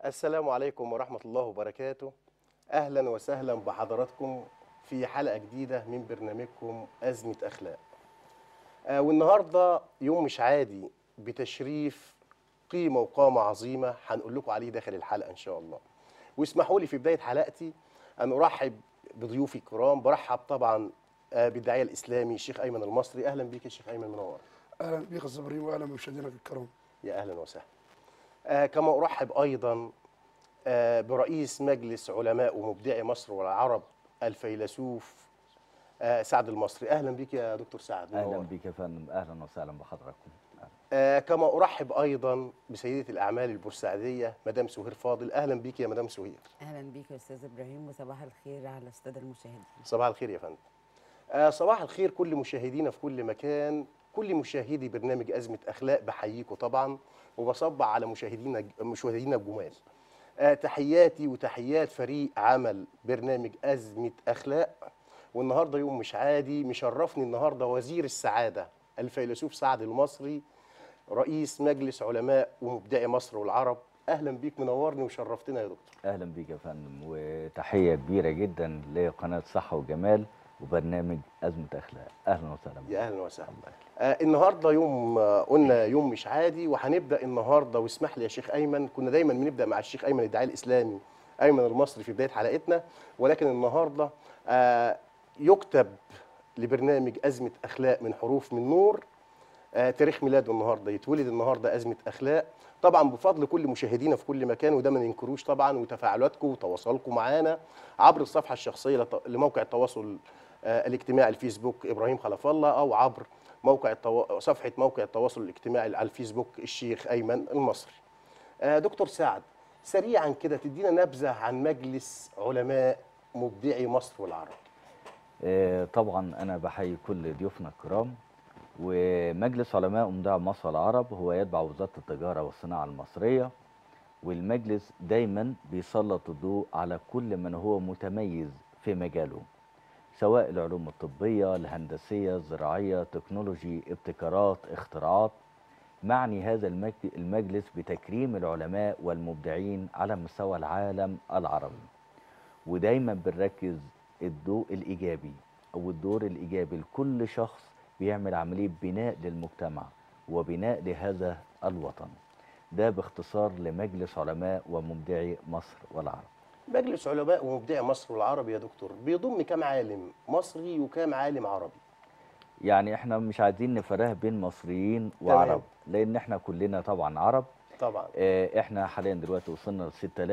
السلام عليكم ورحمة الله وبركاته أهلا وسهلا بحضراتكم في حلقة جديدة من برنامجكم أزمة أخلاق آه والنهاردة يوم مش عادي بتشريف قيمة وقامة عظيمة هنقول لكم عليه داخل الحلقة إن شاء الله واسمحوا لي في بداية حلقتي أن أرحب بضيوفي الكرام برحب طبعا آه بالداعية الإسلامي الشيخ أيمن المصري أهلا بيك يا شيخ أيمن منور اهلا بك يا استاذ ابراهيم واهلا بمشاهدينا الكرام يا اهلا وسهلا. آه كما ارحب ايضا آه برئيس مجلس علماء ومبدعي مصر والعرب الفيلسوف آه سعد المصري اهلا بك يا دكتور سعد اهلا منور. بك يا فندم اهلا وسهلا بحضراتكم آه كما ارحب ايضا بسيده الاعمال البورسعيديه مدام سهير فاضل اهلا بك يا مدام سهير اهلا بيك يا استاذ ابراهيم وصباح الخير على الساده المشاهدين صباح الخير يا فندم آه صباح الخير كل مشاهدينا في كل مكان كل مشاهدي برنامج أزمة أخلاق بحييكم طبعا وبصبع على مشاهدينا مشاهدينا الجمال آه تحياتي وتحيات فريق عمل برنامج أزمة أخلاق والنهارده يوم مش عادي مشرفني النهارده وزير السعادة الفيلسوف سعد المصري رئيس مجلس علماء ومبدعي مصر والعرب أهلا بيك منورني وشرفتنا يا دكتور اهلا بك يا فندم وتحيه كبيره جدا لقناه صحه وجمال وبرنامج ازمه اخلاق اهلا وسهلا بك. يا اهلا وسهلا آه النهارده يوم آه قلنا يوم مش عادي وهنبدا النهارده واسمح لي يا شيخ ايمن كنا دايما بنبدا مع الشيخ ايمن الداعي الاسلامي ايمن المصري في بدايه حلقتنا ولكن النهارده آه يكتب لبرنامج ازمه اخلاق من حروف من نور آه تاريخ ميلاده النهارده يتولد النهارده ازمه اخلاق طبعا بفضل كل مشاهدينا في كل مكان وده ما ننكروش طبعا وتفاعلاتكم وتواصلكم معانا عبر الصفحه الشخصيه لط- لموقع التواصل آه، الاجتماعي الفيسبوك ابراهيم خلف الله او عبر موقع التو... صفحه موقع التواصل الاجتماعي على الفيسبوك الشيخ ايمن المصري. آه، دكتور سعد سريعا كده تدينا نبذه عن مجلس علماء مبدعي مصر والعرب. آه، طبعا انا بحيي كل ضيوفنا الكرام ومجلس علماء ومبدع مصر العرب هو يتبع وزاره التجاره والصناعه المصريه والمجلس دايما بيسلط الضوء على كل من هو متميز في مجاله سواء العلوم الطبيه الهندسيه الزراعيه تكنولوجي ابتكارات اختراعات معني هذا المج- المجلس بتكريم العلماء والمبدعين على مستوى العالم العربي ودايما بنركز الضوء الايجابي او الدور الايجابي لكل شخص بيعمل عمليه بناء للمجتمع وبناء لهذا الوطن ده باختصار لمجلس علماء ومبدعي مصر والعرب مجلس علماء ومبدعي مصر والعرب يا دكتور بيضم كام عالم مصري وكام عالم عربي؟ يعني احنا مش عايزين نفرق بين مصريين تمام. وعرب لان احنا كلنا طبعا عرب طبعا آه، احنا حاليا دلوقتي وصلنا ل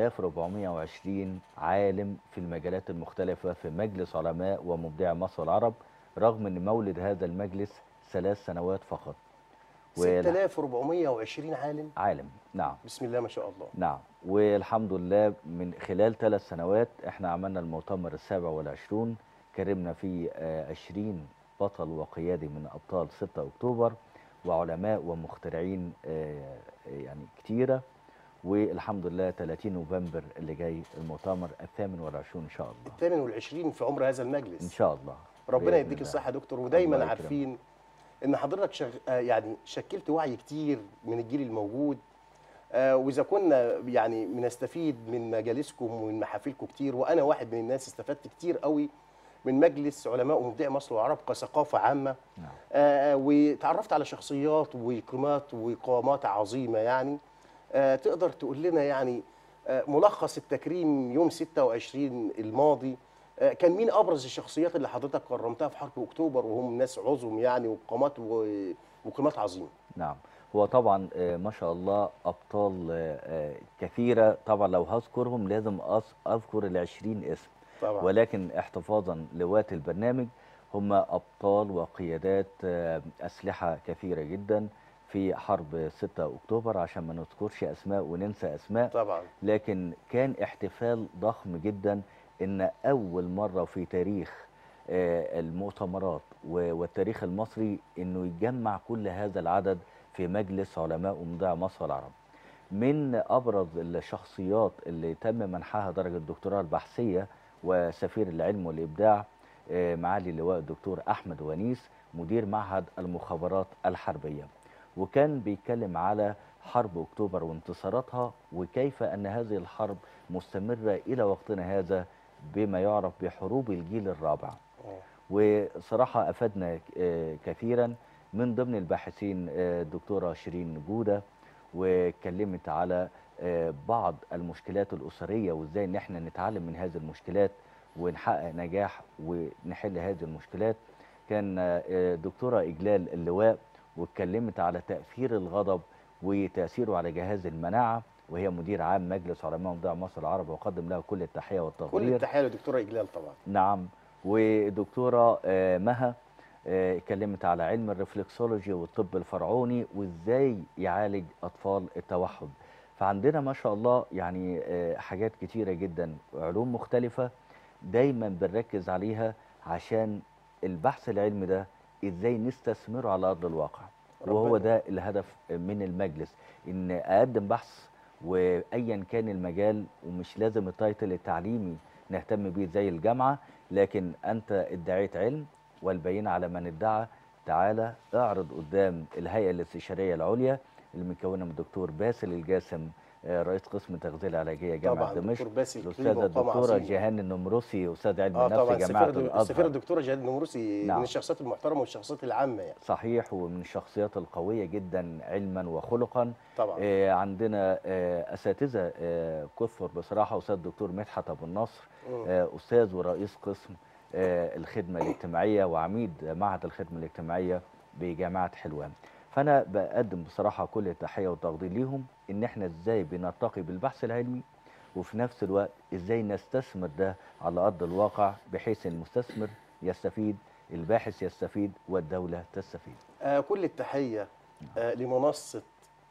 6420 عالم في المجالات المختلفة في مجلس علماء ومبدعي مصر والعرب رغم ان مولد هذا المجلس ثلاث سنوات فقط وال- 6420 عالم عالم نعم بسم الله ما شاء الله. نعم والحمد لله من خلال ثلاث سنوات احنا عملنا المؤتمر السابع والعشرون كرمنا فيه آه، 20 بطل وقيادي من ابطال 6 اكتوبر وعلماء ومخترعين آه، يعني كتيره والحمد لله 30 نوفمبر اللي جاي المؤتمر الثامن والعشرون ان شاء الله الثامن والعشرين في عمر هذا المجلس. ان شاء الله ربنا بإذن يديك الله. الصحة يا دكتور ودايما الله يكرمك. عارفين ان حضرتك شغ... آه يعني شكلت وعي كتير من الجيل الموجود آه واذا كنا يعني بنستفيد من مجالسكم ومن محافلكم كتير وانا واحد من الناس استفدت كتير قوي من مجلس علماء ومبدعي مصر والعرب كثقافة عامة نعم. آه وتعرفت على شخصيات وقيمات وقامات عظيمة يعني آه تقدر تقول لنا يعني آه ملخص التكريم يوم 26 الماضي آه كان مين ابرز الشخصيات اللي حضرتك كرمتها في حرب اكتوبر وهم ناس عظم يعني وقامات و- وقيمات عظيمه نعم هو طبعا آه، ما شاء الله ابطال آه، آه، كثيره طبعا لو هذكرهم لازم أذ- اذكر ال 20 اسم طبعا ولكن احتفاظا لوقت البرنامج هم ابطال وقيادات آه، اسلحه كثيره جدا في حرب 6 اكتوبر عشان ما نذكرش اسماء وننسى اسماء طبعا لكن كان احتفال ضخم جدا ان اول مره في تاريخ آه، المؤتمرات و- والتاريخ المصري انه يجمع كل هذا العدد في مجلس علماء ومبدع مصر العرب من ابرز الشخصيات اللي تم منحها درجه الدكتوراه البحثيه وسفير العلم والابداع آه، معالي اللواء الدكتور احمد ونيس مدير معهد المخابرات الحربيه وكان بيتكلم على حرب اكتوبر وانتصاراتها وكيف ان هذه الحرب مستمره الى وقتنا هذا بما يعرف بحروب الجيل الرابع آه. وصراحه افادنا آه، كثيرا من ضمن الباحثين آه، الدكتوره شيرين جوده واتكلمت على آه، بعض المشكلات الاسريه وازاي ان احنا نتعلم من هذه المشكلات ونحقق نجاح ونحل هذه المشكلات كان آه، دكتوره اجلال اللواء واتكلمت على تاثير الغضب وتاثيره على جهاز المناعه وهي مدير عام مجلس علماء ومضيع مصر العربي وقدم لها كل التحيه كل والتقدير التحيه لدكتوره اجلال طبعا نعم ودكتوره آه، مها آه، اتكلمت على علم الرفلكسولوجي والطب الفرعوني وازاي يعالج اطفال التوحد فعندنا ما شاء الله يعني آه، حاجات كتيره جدا علوم مختلفه دايما بنركز عليها عشان البحث العلمي ده ازاي نستثمره على ارض الواقع وهو ربنا. ده الهدف من المجلس ان اقدم بحث وايا كان المجال ومش لازم التايتل التعليمي نهتم بيه زي الجامعه لكن انت ادعيت علم والبينه على من ادعى تعالى اعرض قدام الهيئه الاستشاريه العليا اللي مكونه من الدكتور باسل الجاسم آه، رئيس قسم التغذيه العلاجيه جامعه طبعا دمشق دكتور باسل الاستاذه كلمة وقامة الدكتوره عظيمة. جيهان النمرسي استاذ علم اه النفس طبعا جامعه السفيره السفيره الازهر الدكتوره جهاد النمرسي نعم. من الشخصيات المحترمه والشخصيات العامه يعني صحيح ومن الشخصيات القويه جدا علما وخلقا طبعا آه، عندنا آه، اساتذه آه، كثر بصراحه استاذ الدكتور مدحت ابو النصر مم. آه، استاذ ورئيس قسم آه، الخدمه الاجتماعيه وعميد معهد الخدمه الاجتماعيه بجامعه حلوان فانا بقدم بصراحه كل التحيه والتقدير ليهم ان احنا ازاي بنرتقي بالبحث العلمي وفي نفس الوقت ازاي نستثمر ده على ارض الواقع بحيث المستثمر يستفيد الباحث يستفيد والدوله تستفيد آه كل التحيه آه لمنصه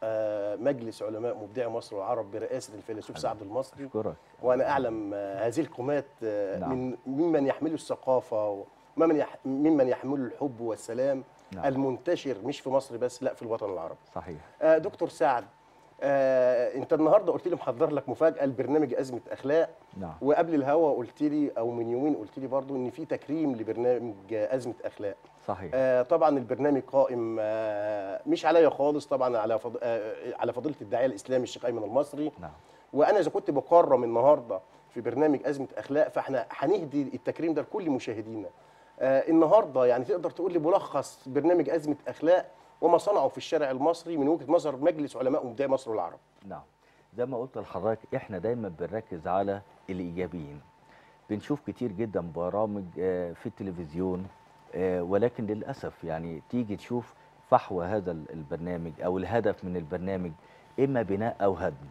آه مجلس علماء مبدعي مصر والعرب برئاسه الفيلسوف سعد المصري اشكرك وانا اعلم آه هذه القامات آه نعم. من ممن يحملوا الثقافه وممن يح ممن يحملوا الحب والسلام نعم. المنتشر مش في مصر بس لا في الوطن العربي صحيح آه دكتور سعد آه انت النهارده قلت لي محضر لك مفاجاه لبرنامج ازمه اخلاق نعم وقبل الهوا قلت لي او من يومين قلت لي برضو ان في تكريم لبرنامج آه، ازمه اخلاق صحيح آه طبعا البرنامج قائم آه مش عليا خالص طبعا على فض... آه على فضيله الداعيه الاسلامي الشيخ ايمن المصري نعم وانا اذا كنت بكرم النهارده في برنامج ازمه اخلاق فاحنا هنهدي التكريم ده لكل مشاهدينا آه النهارده يعني تقدر تقول لي ملخص برنامج ازمه اخلاق وما صنعه في الشارع المصري من وجهه نظر مجلس علماء ومبدعي مصر والعرب نعم زي ما قلت لحضرتك احنا دايما بنركز على الايجابيين بنشوف كتير جدا برامج آه، في التلفزيون آه، ولكن للاسف يعني تيجي تشوف فحوى هذا ال- البرنامج او الهدف من البرنامج اما بناء او هدم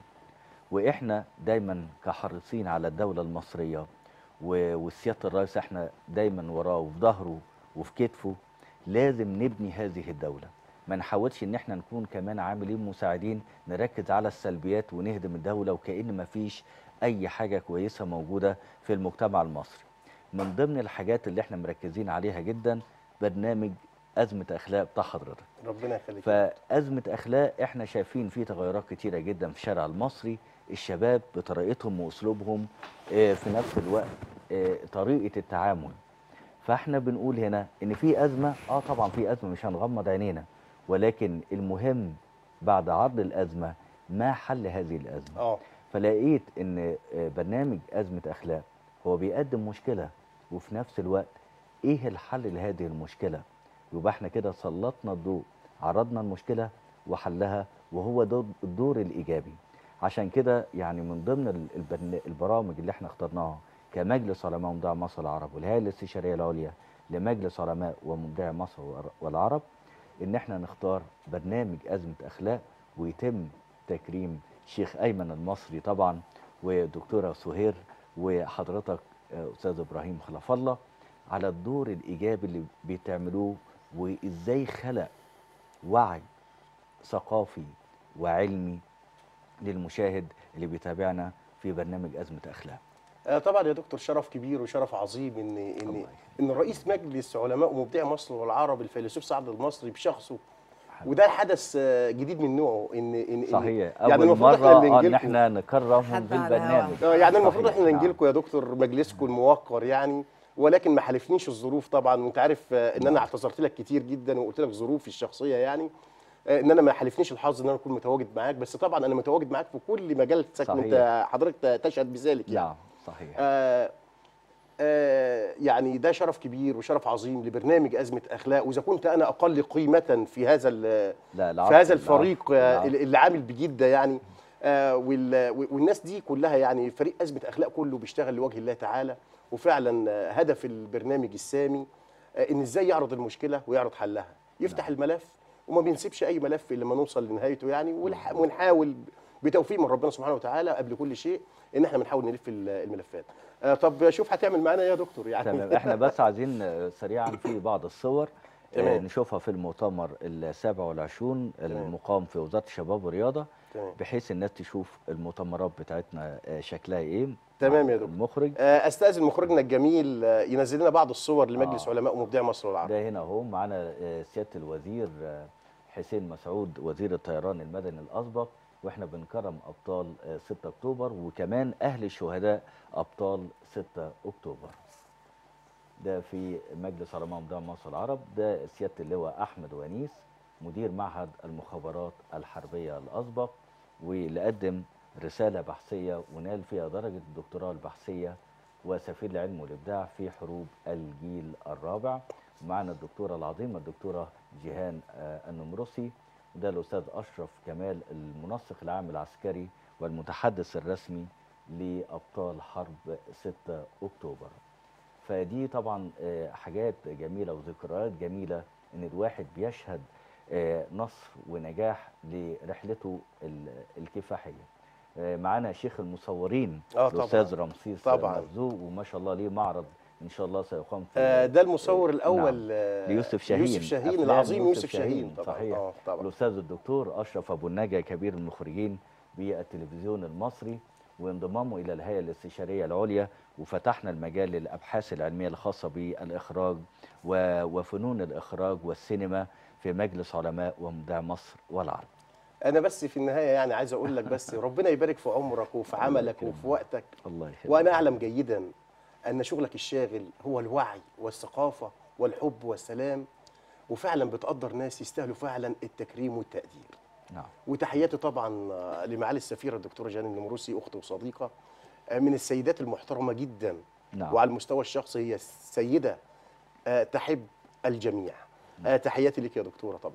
واحنا دايما كحريصين على الدوله المصريه و- وسياده الرئيس احنا دايما وراه وفي ظهره وفي كتفه لازم نبني هذه الدوله ما نحاولش ان احنا نكون كمان عاملين مساعدين نركز على السلبيات ونهدم الدوله وكأن ما فيش اي حاجه كويسه موجوده في المجتمع المصري من ضمن الحاجات اللي احنا مركزين عليها جدا برنامج ازمه اخلاق بتاع حضرتك ربنا يخليك فأزمة أخلاق إحنا شايفين فيه تغيرات كتيرة جدا في الشارع المصري الشباب بطريقتهم وأسلوبهم آه، في نفس الوقت آه، طريقة التعامل فإحنا بنقول هنا إن في أزمة آه طبعا في أزمة مش هنغمض عينينا ولكن المهم بعد عرض الأزمة ما حل هذه الأزمة اه فلقيت ان آه، برنامج ازمه اخلاق هو بيقدم مشكله وفي نفس الوقت ايه الحل لهذه المشكله يبقى احنا كده سلطنا الضوء عرضنا المشكله وحلها وهو دور الدور الايجابي عشان كده يعني من ضمن ال- البرن- البرامج اللي احنا اخترناها كمجلس علماء ومبدع مصر العرب والهيئه الاستشاريه العليا لمجلس علماء ومبدع مصر والر- والعرب ان احنا نختار برنامج ازمه اخلاق ويتم تكريم شيخ ايمن المصري طبعا ودكتوره سهير وحضرتك آه، استاذ ابراهيم خلف الله على الدور الايجابي اللي بتعملوه وازاي خلق وعي ثقافي وعلمي للمشاهد اللي بيتابعنا في برنامج ازمه اخلاق آه، طبعا يا دكتور شرف كبير وشرف عظيم ان ان الله ان رئيس مجلس علماء ومبدعي مصر والعرب الفيلسوف سعد المصري بشخصه حلو. وده حدث آه، جديد من نوعه ان ان إن- صحيح يعني اول المفروض مره احنا اللي آه، ان نجيلكم احنا نكرمهم حد على بالبرنامج آه، يعني المفروض صحيح، احنا نعم. نجي لكم يا دكتور مجلسكم الموقر يعني ولكن ما حالفنيش الظروف طبعا وانت عارف آه، ان انا اعتذرت لك كتير جدا وقلت لك ظروفي الشخصيه يعني آه، ان انا ما حالفنيش الحظ ان انا اكون متواجد معاك بس طبعا انا متواجد معاك في كل مجالسك صحيح. وانت حضرتك تشهد بذلك يعني نعم صحيح آه آه يعني ده شرف كبير وشرف عظيم لبرنامج أزمة أخلاق وإذا كنت أنا أقل قيمة في هذا ال- لا في هذا العفو، الفريق العفو، آه، العفو. اللي عامل بجدة يعني آه وال- والناس دي كلها يعني فريق أزمة أخلاق كله بيشتغل لوجه الله تعالى وفعلا آه، هدف البرنامج السامي آه، إن إزاي يعرض المشكلة ويعرض حلها يفتح الملف وما بينسيبش أي ملف إلا ما نوصل لنهايته يعني والح- ونحاول بتوفيق من ربنا سبحانه وتعالى قبل كل شيء ان احنا بنحاول نلف ال- الملفات آه طب شوف هتعمل معانا ايه يا دكتور يعني تمام احنا بس عايزين آه، سريعا في بعض الصور آه، تمام. نشوفها في المؤتمر السابع والعشرون تمام. المقام في وزاره الشباب والرياضه تمام. بحيث الناس تشوف المؤتمرات بتاعتنا آه، شكلها ايه تمام مع يا دكتور. المخرج آه، استاذن مخرجنا الجميل آه، ينزل لنا بعض الصور لمجلس آه. علماء ومبدعي مصر والعرب ده هنا اهو معانا آه، سياده الوزير آه، حسين مسعود وزير الطيران المدني الاسبق واحنا بنكرم ابطال آه، 6 اكتوبر وكمان اهل الشهداء ابطال 6 اكتوبر ده في مجلس علماء ومبدعي مصر العرب ده سياده اللواء احمد ونيس مدير معهد المخابرات الحربيه الاسبق واللي قدم رساله بحثيه ونال فيها درجه الدكتوراه البحثيه وسفير العلم والابداع في حروب الجيل الرابع معنا الدكتوره العظيمه الدكتوره جيهان آه، النمرسي وده الاستاذ اشرف كمال المنسق العام العسكري والمتحدث الرسمي لابطال حرب 6 اكتوبر فدي طبعا آه، حاجات جميله وذكريات جميله ان الواحد بيشهد آه، نصر ونجاح لرحلته ال- الكفاحيه آه، معانا شيخ المصورين آه، طبعاً. الاستاذ رمسيس طبعاً. مرزوق وما شاء الله ليه معرض ان شاء الله سيقام في آه، ده المصور الاول نعم. آه، ليوسف شاهين يوسف شاهين أفلام العظيم يوسف شاهين طبعا صحيح اه طبعا الاستاذ الدكتور اشرف ابو النجا كبير المخرجين بالتلفزيون المصري وانضمامه الى الهيئه الاستشاريه العليا وفتحنا المجال للابحاث العلميه الخاصه بالاخراج و- وفنون الاخراج والسينما في مجلس علماء ومبدع مصر والعرب انا بس في النهايه يعني عايز اقول لك بس ربنا يبارك في عمرك وفي عملك يكرمك. وفي وقتك الله يخليك وانا اعلم جيدا ان شغلك الشاغل هو الوعي والثقافه والحب والسلام وفعلا بتقدر ناس يستاهلوا فعلا التكريم والتقدير نعم وتحياتي طبعا آه، لمعالي السفيره الدكتوره جان النمروسي اخت وصديقه آه، من السيدات المحترمه جدا نعم وعلى المستوى الشخصي هي سيده آه، تحب الجميع آه، تحياتي لك يا دكتوره طبعا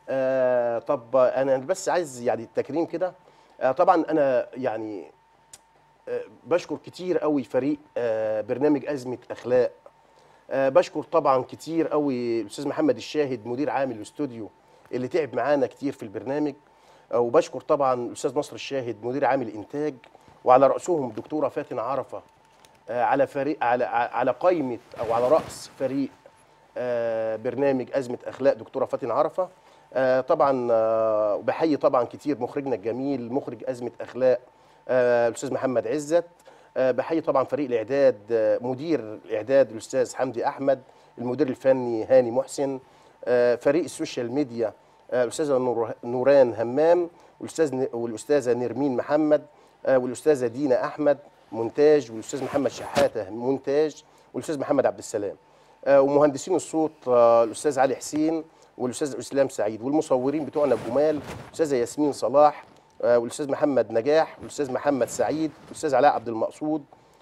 آه، طب انا بس عايز يعني التكريم كده آه، طبعا انا يعني آه، بشكر كتير قوي فريق آه، برنامج ازمه اخلاق آه، بشكر طبعا كتير قوي الاستاذ محمد الشاهد مدير عام الاستوديو اللي تعب معانا كتير في البرنامج آه، وبشكر طبعا الاستاذ نصر الشاهد مدير عام الانتاج وعلى راسهم الدكتوره فاتن عرفه آه، على فريق على على قائمه او على راس فريق آه، برنامج ازمه اخلاق دكتوره فاتن عرفه آه، طبعا آه، وبحيي طبعا كتير مخرجنا الجميل مخرج ازمه اخلاق آه، الاستاذ محمد عزت آه، بحيي طبعا فريق الاعداد آه، مدير الاعداد الاستاذ حمدي احمد المدير الفني هاني محسن آه، فريق السوشيال ميديا آه، الاستاذه نور- نوران همام والاستاذ ن- والاستاذه نرمين محمد آه، والاستاذه دينا احمد مونتاج والاستاذ محمد شحاته مونتاج والاستاذ محمد عبد السلام آه، ومهندسين الصوت آه، الاستاذ علي حسين والاستاذ اسلام سعيد والمصورين بتوعنا الجمال الاستاذه ياسمين صلاح آه، والاستاذ محمد نجاح والاستاذ محمد سعيد والاستاذ علاء عبد المقصود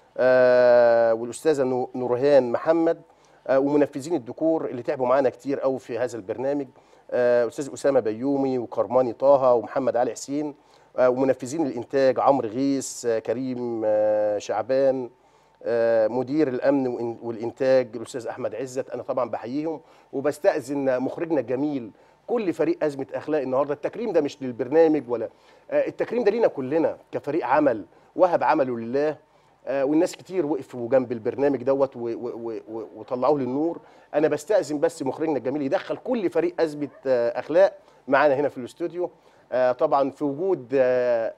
آه، والاستاذه نو- نورهان محمد آه، ومنفذين الديكور اللي تعبوا معانا كتير قوي في هذا البرنامج آه، استاذ اسامه بيومي وكرماني طه ومحمد علي حسين آه، ومنفذين الانتاج عمرو غيث آه، كريم آه، شعبان آه، مدير الامن وإن- والانتاج الاستاذ احمد عزت انا طبعا بحييهم وبستاذن مخرجنا الجميل كل فريق ازمه اخلاق النهارده التكريم ده مش للبرنامج ولا آه، التكريم ده لينا كلنا كفريق عمل وهب عمله لله آه، والناس كتير وقفوا جنب البرنامج دوت و- و- و- و- وطلعوه للنور انا بستاذن بس مخرجنا الجميل يدخل كل فريق ازمه آه، اخلاق معانا هنا في الاستوديو آه، طبعا في وجود آه،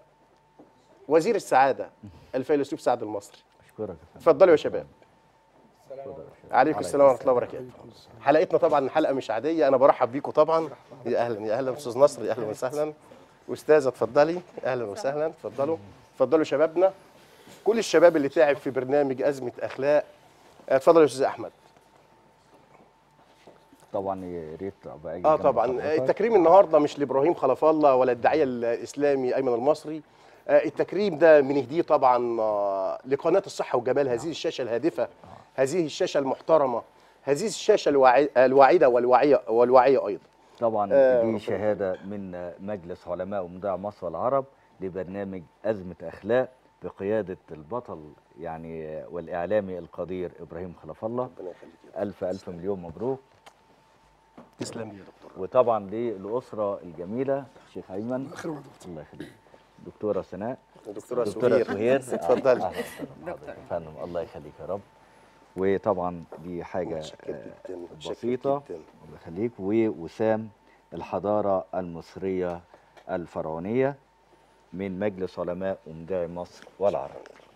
وزير السعاده الفيلسوف سعد المصري اشكرك يا فندم. اتفضلوا يا شباب اتفضل يا شباب. عليكم السلام ورحمه الله وبركاته حلقتنا طبعا حلقه مش عاديه انا برحب بيكم طبعا يا اهلا يا اهلا استاذ نصر يا اهلا وسهلا استاذه اتفضلي اهلا وسهلا اتفضلوا اتفضلوا شبابنا كل الشباب اللي تعب في برنامج ازمه اخلاق اتفضل يا استاذ احمد طبعا يا ريت ابقى اجي اه جنب طبعا حضرتك. التكريم النهارده مش لابراهيم خلف الله ولا الداعيه الاسلامي ايمن المصري آه التكريم ده بنهديه طبعا آه لقناه الصحه والجمال هذه الشاشه الهادفه هذه الشاشه المحترمه هذه الشاشه الواعي- الواعده والواعيه والواعيه ايضا طبعا آه، دي ربنا شهاده من مجلس علماء ومذيع مصر والعرب لبرنامج ازمه اخلاق بقياده البطل يعني والاعلامي القدير ابراهيم خلف الله ربنا يخليك يا الف الف مليون مبروك رب. تسلم لي يا دكتور وطبعا للاسره الجميله الشيخ ايمن خير يا دكتور الله يخليك دكتوره سناء دكتوره دكتوره سهير سهير اتفضلي أهلا وسهلا بحضرتك يا فندم الله يخليك يا رب وطبعا دي حاجه متشكر آه، جدا متشكر بسيطه جدا الله يخليك ووسام الحضاره المصريه الفرعونيه من مجلس علماء ومذيع مصر والعرب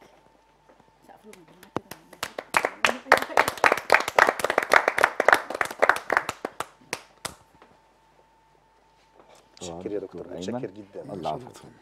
متشكر يا دكتور دكتور متشكر أيمن. جدا الله شكراً. يعافيك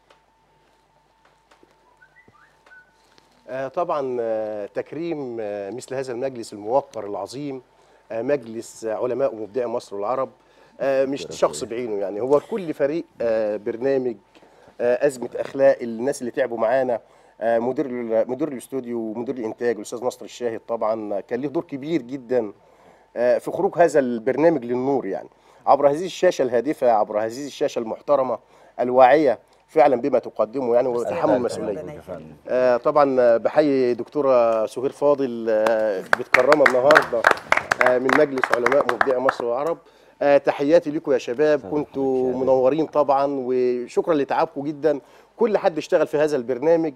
آه، طبعا آه، تكريم آه، مثل هذا المجلس الموقر العظيم آه، مجلس آه، علماء ومبدعي مصر والعرب آه، مش شخص بعينه يعني هو كل فريق آه، برنامج آه، أزمة أخلاق الناس اللي تعبوا معانا آه، مدير ال- مدير الاستوديو ومدير الإنتاج الأستاذ نصر الشاهد طبعا كان له دور كبير جدا آه، في خروج هذا البرنامج للنور يعني عبر هذه الشاشة الهادفة عبر هذه الشاشة المحترمة الواعية فعلا بما تقدمه يعني وتحمل المسؤولية ربنا يا فندم. آه، طبعا آه، بحيي دكتوره سهير فاضل آه، بتكرمها النهارده آه، من مجلس علماء مبدعي مصر والعرب آه، تحياتي لكم يا شباب سلام كنتوا حضرتك يا منورين طبعا وشكرا لتعبكم جدا كل حد اشتغل في هذا البرنامج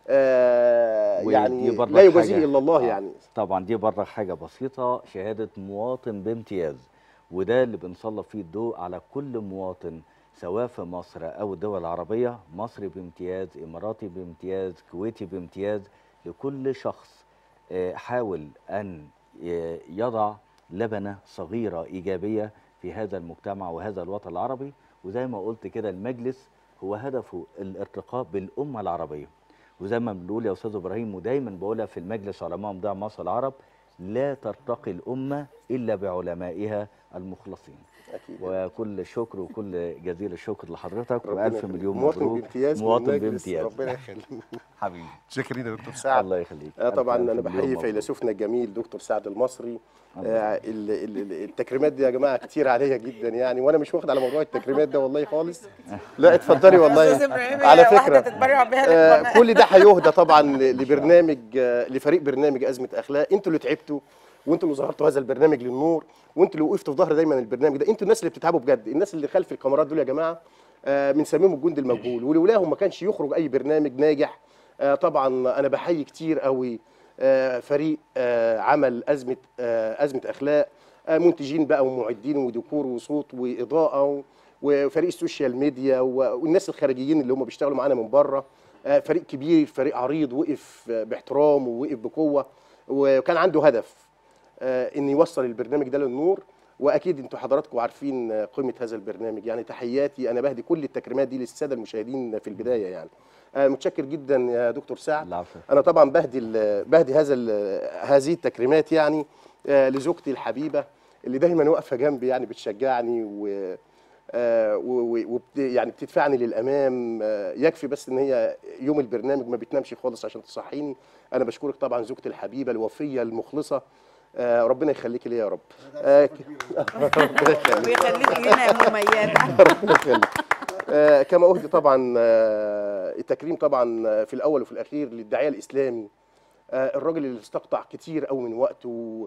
آه، ودي يعني برضك لا يجازيه حاجة- الا الله آه، يعني طبعا دي برضك حاجه بسيطه شهاده مواطن بامتياز وده اللي بنسلط فيه الضوء على كل مواطن سواء في مصر او الدول العربيه مصري بامتياز اماراتي بامتياز كويتي بامتياز لكل شخص آه، حاول ان ي- يضع لبنه صغيره ايجابيه في هذا المجتمع وهذا الوطن العربي وزي ما قلت كده المجلس هو هدفه الارتقاء بالامه العربيه وزي ما بنقول يا استاذ ابراهيم ودايما بقولها في المجلس علماء مضيع مصر العرب لا ترتقي الامه الا بعلمائها المخلصين اكيد وكل الشكر وكل جزيل الشكر لحضرتك ربنا والف يخليك. مليون مواطن مبروك بامتياز من مواطن المجلس. بامتياز ربنا يخليك حبيبي شاكرين يا دكتور سعد الله يخليك آه ألف طبعا ألف انا مليون بحيي مبروك. فيلسوفنا الجميل دكتور سعد المصري الله آه ال- ال- ال- التكريمات دي يا جماعه كتير عليا جدا يعني وانا مش واخد على موضوع التكريمات ده والله خالص لا اتفضلي والله أستاذ إبراهيم على هي واحدة فكره تتبرع بيها آه للقناة. كل ده هيهدى طبعا ل- لبرنامج آه لفريق برنامج ازمه اخلاق انتوا اللي تعبتوا وانتوا اللي ظهرتوا هذا البرنامج للنور وانتوا اللي وقفتوا في ظهر دايما البرنامج ده انتوا الناس اللي بتتعبوا بجد الناس اللي خلف الكاميرات دول يا جماعه آه بنسميهم الجند المجهول ولولاهم ما كانش يخرج اي برنامج ناجح آه طبعا انا بحيي كتير قوي آه فريق آه عمل ازمه آه ازمه اخلاق آه منتجين بقى ومعدين وديكور وصوت واضاءه و- وفريق السوشيال ميديا و- والناس الخارجيين اللي هم بيشتغلوا معانا من بره آه فريق كبير فريق عريض وقف آه، باحترام ووقف بقوه وكان عنده هدف آه، ان يوصل البرنامج ده للنور واكيد انتوا حضراتكم عارفين آه، قيمه هذا البرنامج يعني تحياتي انا بهدي كل التكريمات دي للساده المشاهدين في البدايه يعني آه، متشكر جدا يا دكتور سعد العفو انا طبعا بهدي ال- بهدي هذا ال- هذه التكريمات يعني آه، لزوجتي الحبيبه اللي دايما واقفه جنبي يعني بتشجعني و آه، و- و- وبت يعني بتدفعني للامام آه، يكفي بس ان هي يوم البرنامج ما بتنامش خالص عشان تصحيني انا بشكرك طبعا زوجتي الحبيبه الوفيه المخلصه آه، ربنا يخليكي ليا يا رب آه، ك- ربنا يخليك ويخليك لينا يا مميزة ربنا يخليك آه، كما اهدي طبعا آه، التكريم طبعا آه، في الاول وفي الاخير للداعيه الاسلامي آه، الراجل اللي استقطع كتير قوي من وقته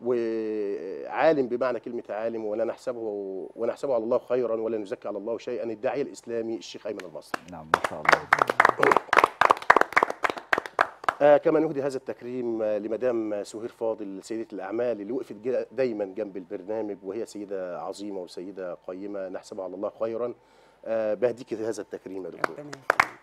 وعالم بمعنى كلمه عالم ولا نحسبه ونحسبه على الله خيرا ولا نزكي على الله شيئا الداعيه الاسلامي الشيخ ايمن المصري نعم ما شاء الله آه كما نهدي هذا التكريم آه لمدام سهير فاضل سيدة الأعمال اللي وقفت جا- دايما جنب البرنامج وهي سيدة عظيمة وسيدة قيمة نحسبها على الله خيرا آه بهديك هذا التكريم يا دكتور ربنا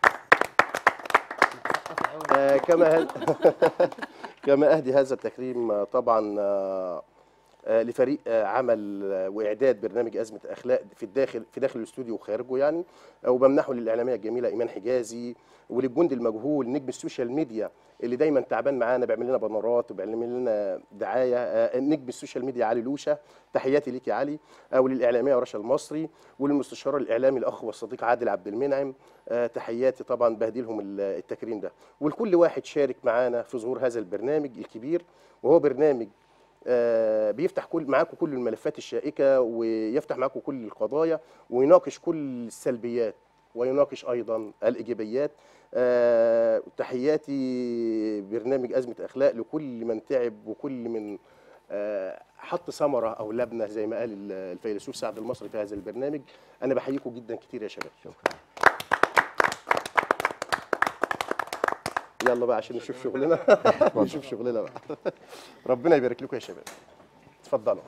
يخليك. آه كما هد... كما أهدي هذا التكريم آه طبعا آه آه، لفريق آه، عمل آه، واعداد برنامج ازمه اخلاق في الداخل في داخل الاستوديو وخارجه يعني آه، وبمنحه للاعلاميه الجميله ايمان حجازي وللجندي المجهول نجم السوشيال ميديا اللي دايما تعبان معانا بيعمل لنا بنرات وبيعمل لنا دعايه آه، نجم السوشيال ميديا علي لوشه تحياتي ليك يا علي آه، وللاعلاميه رشا المصري وللمستشار الاعلامي الاخ والصديق عادل عبد المنعم آه، تحياتي طبعا بهديلهم ال- التكريم ده ولكل واحد شارك معانا في ظهور هذا البرنامج الكبير وهو برنامج آه، بيفتح كل معاكم كل الملفات الشائكه ويفتح معاكم كل القضايا ويناقش كل السلبيات ويناقش ايضا الايجابيات آه، تحياتي برنامج ازمه اخلاق لكل من تعب وكل من آه، حط ثمره او لبنه زي ما قال ال- الفيلسوف سعد المصري في هذا البرنامج انا بحييكم جدا كتير يا شباب شكرا يلا بقى عشان نشوف شغلنا نشوف شغلنا بقى ربنا يبارك لكم يا شباب اتفضلوا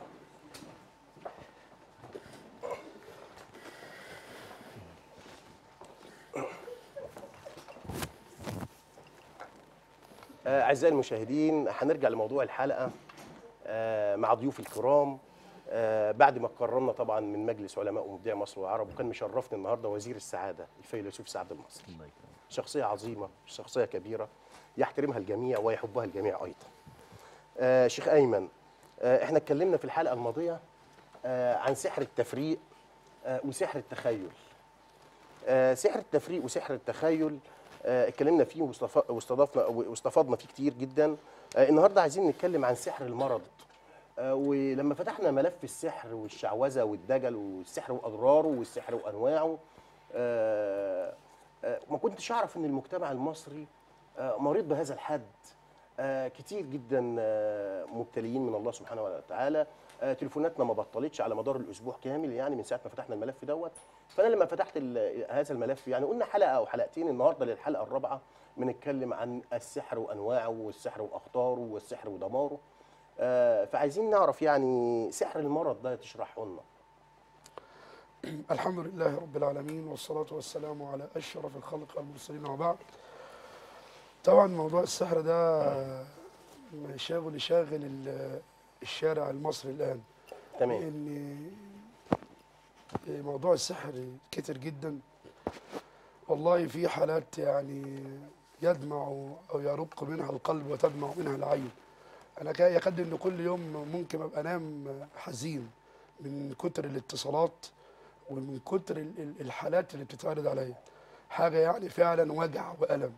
آه، أعزائي المشاهدين هنرجع لموضوع الحلقة آه، مع ضيوف الكرام آه، بعد ما قررنا طبعا من مجلس علماء ومبدعي مصر والعرب وكان مشرفني النهارده وزير السعادة الفيلسوف سعد المصري الله يكرمك شخصية عظيمة شخصية كبيرة يحترمها الجميع ويحبها الجميع أيضا آه شيخ أيمن آه احنا اتكلمنا في الحلقة الماضية آه عن سحر التفريق آه وسحر التخيل آه سحر التفريق وسحر التخيل آه اتكلمنا فيه واستف- واستضفنا واستفضنا فيه كتير جدا آه النهارده عايزين نتكلم عن سحر المرض آه ولما فتحنا ملف السحر والشعوذه والدجل والسحر واضراره والسحر وانواعه آه آه، ما كنتش اعرف ان المجتمع المصري آه، مريض بهذا الحد آه، كتير جدا آه، مبتليين من الله سبحانه وتعالى آه، تليفوناتنا ما بطلتش على مدار الاسبوع كامل يعني من ساعه ما فتحنا الملف دوت فانا لما فتحت ال- هذا الملف يعني قلنا حلقه او حلقتين النهارده للحلقه الرابعه بنتكلم عن السحر وانواعه والسحر واخطاره والسحر ودماره آه، فعايزين نعرف يعني سحر المرض ده تشرحه لنا الحمد لله رب العالمين والصلاة والسلام على أشرف الخلق المرسلين وبعد طبعا موضوع السحر ده شاغل شاغل ال- الشارع المصري الآن تمام لأن موضوع السحر كتر جدا والله في حالات يعني يدمع أو يرق منها القلب وتدمع منها العين أنا كا- يكاد إن كل يوم ممكن أبقى أنام حزين من كتر الاتصالات ومن كتر ال- ال- الحالات اللي بتتعرض عليا حاجة يعني فعلا وجع وألم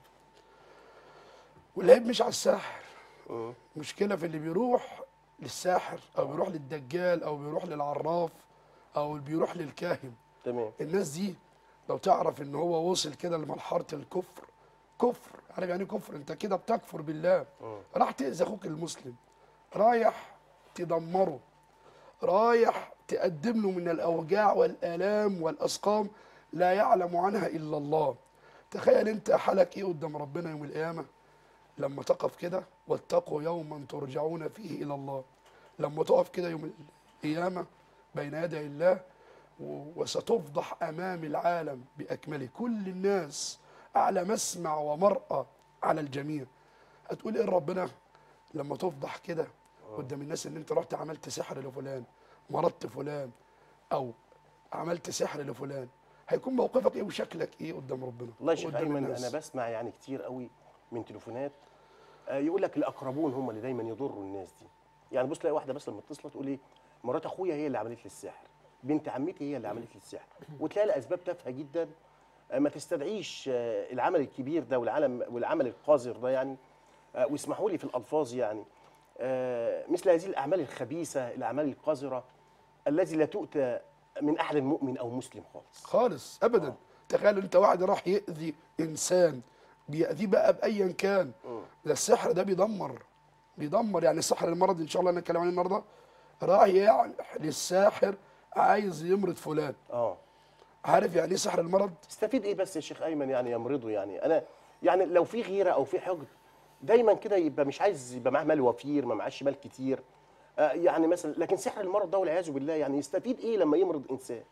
والعيب مش على الساحر مم. مشكلة في اللي بيروح للساحر أو بيروح للدجال أو بيروح للعراف أو بيروح للكاهن تمام الناس دي لو تعرف إن هو وصل كده لمرحلة الكفر كفر عارف يعني إيه كفر أنت كده بتكفر بالله مم. راح تأذي أخوك المسلم رايح تدمره رايح تقدم له من الأوجاع والآلام والأسقام لا يعلم عنها إلا الله تخيل أنت حالك إيه قدام ربنا يوم القيامة لما تقف كده واتقوا يوما ترجعون فيه إلى الله لما تقف كده يوم القيامة بين يدي الله و- وستفضح أمام العالم بأكمله كل الناس أعلى مسمع ومرأة على الجميع هتقول إيه ربنا لما تفضح كده قدام الناس ان انت رحت عملت سحر لفلان مرضت فلان او عملت سحر لفلان هيكون موقفك ايه وشكلك ايه قدام ربنا والله يا شيخ وقدام ايمن الناس. انا بسمع يعني كتير قوي من تليفونات آه، يقول لك الاقربون هم اللي دايما يضروا الناس دي يعني بص تلاقي واحده بس لما تتصل تقول ايه مرات اخويا هي اللي عملت لي السحر بنت عمتي هي اللي عملت لي السحر وتلاقي لاسباب تافهه جدا آه، ما تستدعيش آه، العمل الكبير ده والعالم والعمل القذر ده يعني آه، واسمحوا لي في الالفاظ يعني آه، مثل هذه الاعمال الخبيثه الاعمال القذره التي لا تؤتى من احد مؤمن او مسلم خالص خالص ابدا تخيل انت واحد راح يأذي انسان بيأذيه بقى بايا كان مم. ده السحر ده بيدمر بيدمر يعني السحر المرض ان شاء الله نتكلم عليه النهارده راح يعني للساحر عايز يمرض فلان اه عارف يعني ايه سحر المرض تستفيد ايه بس يا شيخ ايمن يعني يمرضه يعني انا يعني لو في غيره او في حقد دايما كده يبقى مش عايز يبقى معاه مال وفير ما معاش مال كتير آه يعني مثلا لكن سحر المرض ده والعياذ بالله يعني يستفيد ايه لما يمرض انسان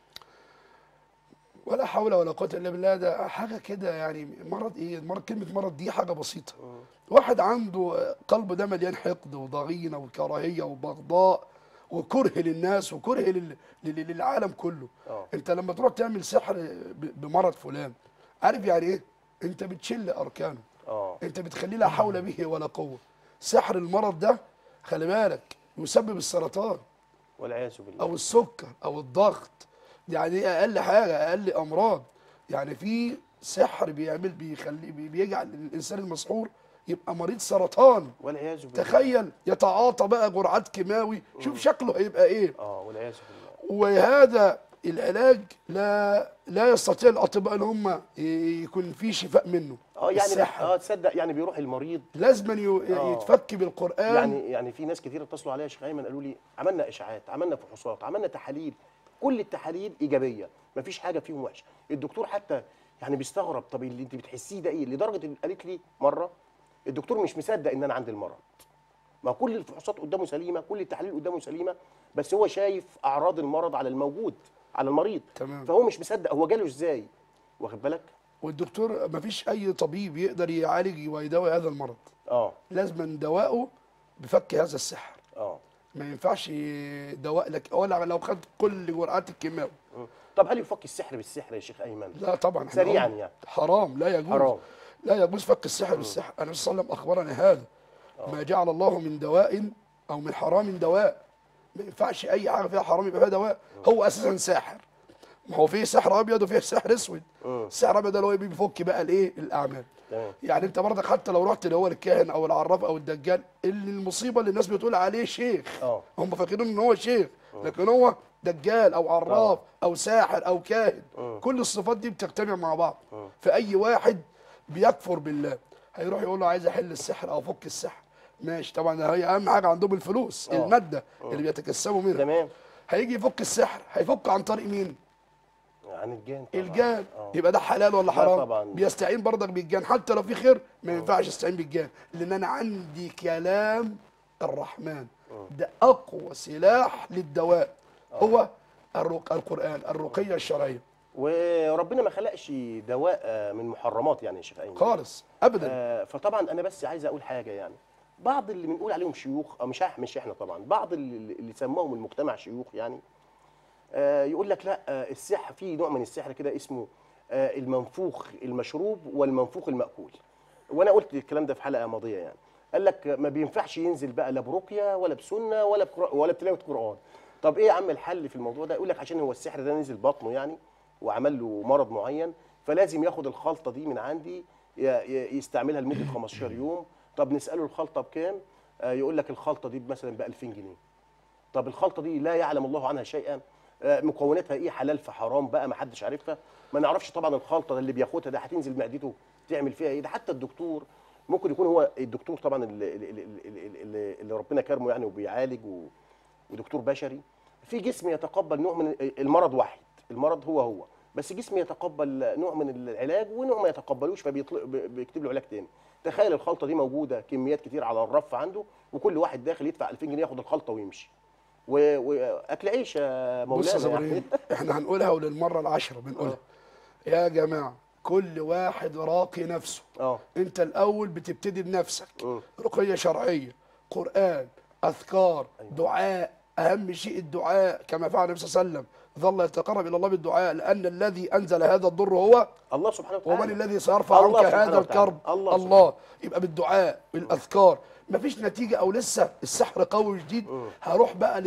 ولا حول ولا قوة إلا بالله ده حاجة كده يعني مرض إيه؟ مرض كلمة مرض دي حاجة بسيطة. واحد عنده قلبه ده مليان حقد وضغينة وكراهية وبغضاء وكره للناس وكره لل... لل... للعالم كله اه انت لما تروح تعمل سحر ب... بمرض فلان عارف يعني ايه انت بتشل اركانه اه انت بتخليه لا حول به ولا قوه سحر المرض ده خلي بالك يسبب السرطان والعياذ بالله او السكر او الضغط يعني ايه اقل حاجه اقل امراض يعني في سحر بيعمل بيخلي بي- بيجعل الانسان المسحور يبقى مريض سرطان والعياذ بالله تخيل يتعاطى بقى جرعات كيماوي شوف شكله هيبقى ايه اه والعياذ بالله وهذا العلاج لا لا يستطيع الاطباء ان هم يكون في شفاء منه اه يعني السحر. اه تصدق يعني بيروح المريض لازما ي- آه. يتفك بالقران يعني يعني في ناس كتير اتصلوا عليا يا شيخ ايمن قالوا لي عملنا اشاعات عملنا فحوصات عملنا تحاليل كل التحاليل ايجابيه مفيش حاجه فيهم وحشه الدكتور حتى يعني بيستغرب طب اللي انت بتحسيه ده ايه لدرجه ان قالت لي مره الدكتور مش مصدق ان انا عندي المرض ما كل الفحوصات قدامه سليمه كل التحاليل قدامه سليمه بس هو شايف اعراض المرض على الموجود على المريض تمام. فهو مش مصدق هو جاله ازاي واخد بالك والدكتور ما فيش اي طبيب يقدر يعالج ويداوي هذا المرض اه لازما دواءه بفك هذا السحر اه ما ينفعش دواء لك ولا لو خد كل جرعات الكيماوي مم. طب هل يفك السحر بالسحر يا شيخ ايمن لا طبعا إحنا سريعاً قلنا يعني. حرام لا يجوز حرام. لا يجوز فك السحر بالسحر النبي صلى الله عليه وسلم اخبرنا هذا ما جعل الله من دواء او من حرام دواء ما ينفعش اي حاجه فيها حرام يبقى فيها دواء هو اساسا ساحر ما هو فيه سحر ابيض وفيه سحر اسود السحر الابيض ده اللي هو بيفك بقى الايه الاعمال تمام يعني انت برضك حتى لو رحت اللي هو الكاهن او العراف او الدجال اللي المصيبه اللي الناس بتقول عليه شيخ اه هم فاكرين ان هو شيخ لكن هو دجال او عراف او ساحر او كاهن كل الصفات دي بتجتمع مع بعض فاي واحد بيكفر بالله هيروح يقول له عايز احل السحر او افك السحر ماشي طبعا هي اهم حاجه عندهم الفلوس آه. الماده اللي بيتكسبوا منها تمام هيجي يفك السحر هيفك عن طريق مين عن الجان طبعا. الجان آه. يبقى ده حلال ولا لا حرام طبعاً. بيستعين برضك بالجان حتى لو في خير ما ينفعش استعين بالجان لان انا عندي كلام الرحمن ده اقوى سلاح للدواء هو الرق... القران الرقيه الشرعيه وربنا ما خلقش دواء آه، من محرمات يعني يا شيخ ايمن خالص ابدا آه، فطبعا انا بس عايز اقول حاجه يعني بعض اللي بنقول عليهم شيوخ او مش إح- مش احنا طبعا بعض اللي, اللي سماهم المجتمع شيوخ يعني آه، يقول لك لا آه، السحر في نوع من السحر كده اسمه آه، المنفوخ المشروب والمنفوخ المأكول وانا قلت الكلام ده في حلقه ماضيه يعني قال لك ما بينفعش ينزل بقى لا برقيه ولا بسنه ولا بقرا- ولا بتلاوه قران طب ايه يا عم الحل في الموضوع ده يقول لك عشان هو السحر ده نزل بطنه يعني وعمل له مرض معين فلازم ياخد الخلطه دي من عندي ي- ي- يستعملها لمده 15 يوم طب نساله الخلطه بكام آه، يقول لك الخلطه دي مثلا ب 2000 جنيه طب الخلطه دي لا يعلم الله عنها شيئا آه، مكوناتها ايه حلال في حرام بقى ما حدش عارفها ما نعرفش طبعا الخلطه اللي بياخدها ده هتنزل معدته تعمل فيها ايه ده حتى الدكتور ممكن يكون هو الدكتور طبعا اللي, اللي, اللي, اللي, اللي ربنا كرمه يعني وبيعالج و ودكتور بشري في جسم يتقبل نوع من المرض واحد المرض هو هو بس جسم يتقبل نوع من العلاج ونوع ما يتقبلوش فبيكتب له علاج تاني تخيل الخلطه دي موجوده كميات كتير على الرف عنده وكل واحد داخل يدفع 2000 جنيه ياخد الخلطه ويمشي و- واكل عيش يا بص يا مولانا ابراهيم احنا هنقولها وللمره العاشره بنقولها يا جماعه كل واحد راقي نفسه اه انت الاول بتبتدي بنفسك مم. رقيه شرعيه قران اذكار دعاء اهم شيء الدعاء كما فعل النبي صلى الله عليه وسلم ظل يتقرب الى الله بالدعاء لان الذي انزل هذا الضر هو الله سبحانه وتعالى ومن الذي سيرفع الله عنك سبحانه هذا وتعالى. الكرب الله الله, سبحانه. الله. يبقى بالدعاء بالاذكار مفيش نتيجه او لسه السحر قوي جديد هروح بقى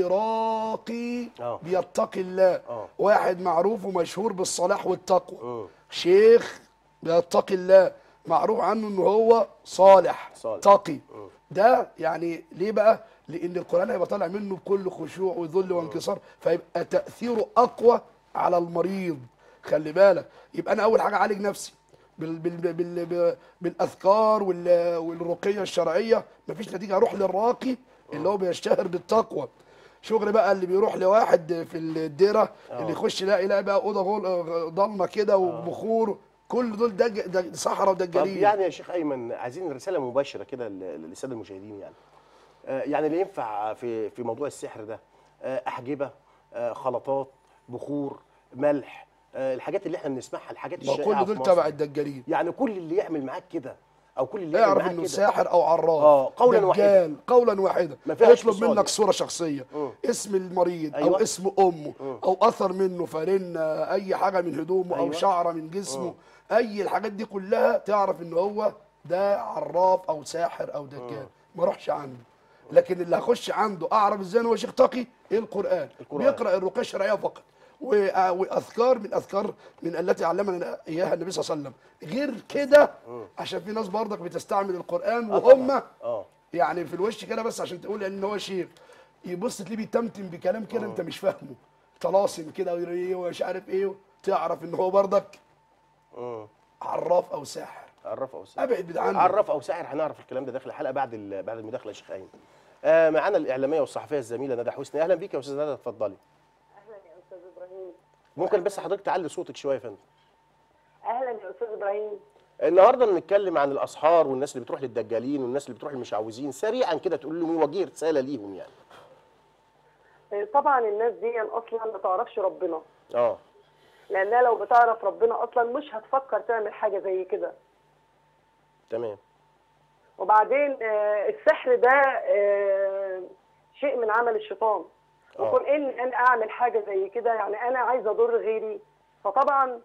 لراقي آه. بيتقي الله آه. واحد معروف ومشهور بالصلاح والتقوى مم. شيخ بيتقي الله معروف عنه ان هو صالح, صالح. تقي ده يعني ليه بقى لان القران هيبقى طالع منه بكل خشوع وذل وانكسار فيبقى تاثيره اقوى على المريض خلي بالك يبقى انا اول حاجه اعالج نفسي بال بال بال بال بالاذكار وال- والرقيه الشرعيه مفيش نتيجه اروح للراقي اللي هو بيشتهر بالتقوى شغل بقى اللي بيروح لواحد في الديره اللي يخش يلاقي يلاقي بقى اوضه غول- ضلمه كده وبخور كل دول دج دج صحراء طب ودجالين يعني يا شيخ ايمن عايزين رساله مباشره كده لل- للساده المشاهدين يعني آه، يعني اللي ينفع في في موضوع السحر ده آه، احجبه آه، خلطات بخور ملح آه، الحاجات اللي احنا بنسمعها الحاجات ما الشائعه كل في دول مصر. تبع الدجالين يعني كل اللي يعمل معاك كده او كل اللي يعمل اعرف معاه انه كده ساحر او عراف آه، قولاً دجال، واحداً. قولا واحدا ما فيهاش يطلب فصال. منك صوره شخصيه مم. اسم المريض او أيوة. اسم امه مم. او اثر منه فارنه اي حاجه من هدومه او أيوة. شعره من جسمه اي الحاجات دي كلها تعرف ان هو ده عراف او ساحر او دجال ما اروحش عنده لكن اللي هخش عنده اعرف ازاي إن هو شيخ تقي ايه القران, القرآن. بيقرا الرقيه الشرعيه فقط و- واذكار من اذكار من التي علمنا اياها النبي صلى الله عليه وسلم غير كده عشان في ناس برضك بتستعمل القران آه وهم طبعاً. اه يعني في الوش كده بس عشان تقول ان هو شيخ يبص تلاقيه بيتمتم بكلام كده انت مش فاهمه طلاسم كده ويريه ومش عارف ايه تعرف ان هو برضك مم. عراف او ساحر عرف او ساحر ابعد عنه عرف او ساحر هنعرف الكلام ده داخل الحلقه بعد ال- بعد المداخله يا شيخ ايمن آه معانا الاعلاميه والصحفيه الزميله ندى حسني اهلا بيك يا استاذ ندى اتفضلي اهلا يا استاذ ابراهيم ممكن بس حضرتك تعلي صوتك شويه يا فندم اهلا يا استاذ ابراهيم النهارده بنتكلم عن الاسحار والناس اللي بتروح للدجالين والناس اللي بتروح للمشعوذين سريعا كده تقول لهم وجيه رساله ليهم يعني آه، طبعا الناس دي اصلا ما تعرفش ربنا اه لانها لو بتعرف ربنا اصلا مش هتفكر تعمل حاجه زي كده تمام وبعدين آه، السحر ده آه، شيء من عمل الشيطان آه. وكون ان انا اعمل حاجه زي كده يعني انا عايزه اضر غيري فطبعا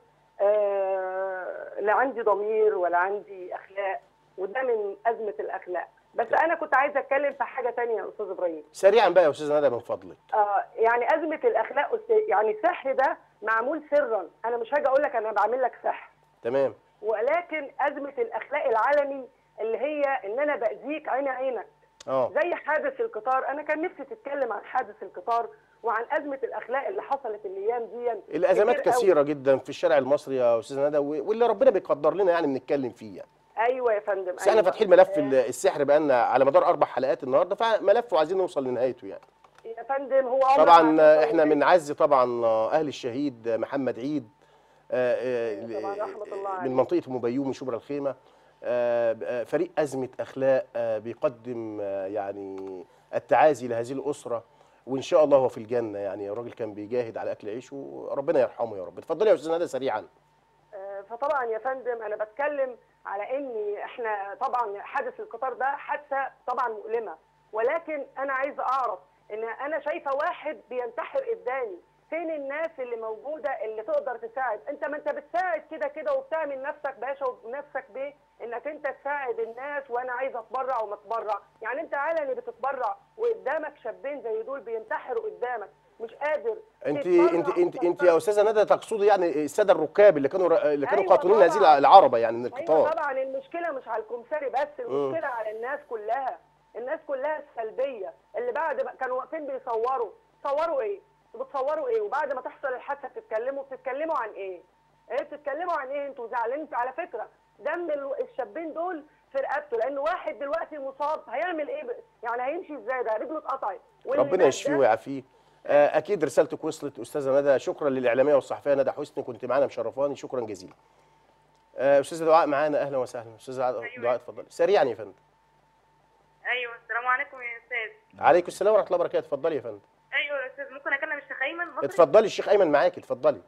آه، لا عندي ضمير ولا عندي اخلاق وده من ازمه الاخلاق بس انا كنت عايزه اتكلم في حاجه تانية يا استاذ ابراهيم سريعا بقى يا استاذ ندى من فضلك آه يعني أزمة الأخلاق أست- يعني السحر ده معمول سرا أنا مش هاجي أقول لك أنا بعمل لك سحر تمام ولكن أزمة الأخلاق العالمي اللي هي إن أنا بأذيك عين عينك اه زي حادث القطار أنا كان نفسي تتكلم عن حادث القطار وعن أزمة الأخلاق اللي حصلت الأيام دي الازمات كتير قوي. كثيره جدا في الشارع المصري يا استاذ ندى و- واللي ربنا بيقدر لنا يعني بنتكلم فيه يعني أيوة يا فندم بس احنا أيوة. فاتحين ملف آه، ال- السحر بقالنا على مدار اربع حلقات النهارده فملف وعايزين نوصل لنهايته يعني يا فندم هو أمر طبعا معروف آه، احنا ولا- بنعزي طبعا آه، اهل الشهيد آه، محمد عيد آه، آه، طبعاً رحمة الله عليه. من منطقه ام بيومي شبرا الخيمه آه، آه، فريق ازمه اخلاق آه، بيقدم آه، يعني التعازي لهذه الاسره وان شاء الله هو في الجنه يعني الراجل كان بيجاهد على اكل عيشه وربنا يرحمه يا رب اتفضلي يا استاذ ندى سريعا آه، فطبعا يا فندم انا بتكلم على ان احنا طبعا حادث القطار ده حادثه طبعا مؤلمه ولكن انا عايزه اعرف ان انا شايفه واحد بينتحر قدامي فين الناس اللي موجوده اللي تقدر تساعد انت ما انت بتساعد كده كده وبتعمل نفسك باشا وبنفسك بيه انك انت تساعد الناس وانا عايزه اتبرع وما اتبرع يعني انت علني بتتبرع وقدامك شابين زي دول بينتحروا قدامك مش قادر انت تتبرع انت انت انت وتتبرع. يا استاذه ندى تقصدي يعني الساده الركاب اللي كانوا اللي كانوا أيوة قاطنين هذه طبعاً. العربه يعني من ايوه القطار طبعا المشكله مش على الكمثري بس المشكله على الناس كلها الناس كلها السلبيه اللي بعد ما كانوا واقفين بيصوروا صوروا ايه بتصوروا ايه وبعد ما تحصل الحادثه بتتكلموا بتتكلموا عن ايه ايه بتتكلموا عن ايه انتوا زعلانين على فكره دم ال- الشابين دول في رقبته لان واحد دلوقتي مصاب هيعمل ايه ب- يعني هيمشي ازاي ده رجله اتقطعت واللي ربنا مات يشفيه ده- ويعافيه آه، اكيد رسالتك وصلت استاذه ندى شكرا للاعلاميه والصحفيه ندى حسني كنت معانا مشرفاني شكرا جزيلا آه، استاذه دعاء معانا اهلا وسهلا استاذه دعاء دعاء اتفضلي سريعا يا فندم ايوه السلام عليكم يا استاذ عليكم السلام ورحمه الله وبركاته اتفضلي يا فندم ايوه يا استاذ ممكن اكلم الشيخ ايمن مصري اتفضلي الشيخ ايمن معاكي اتفضلي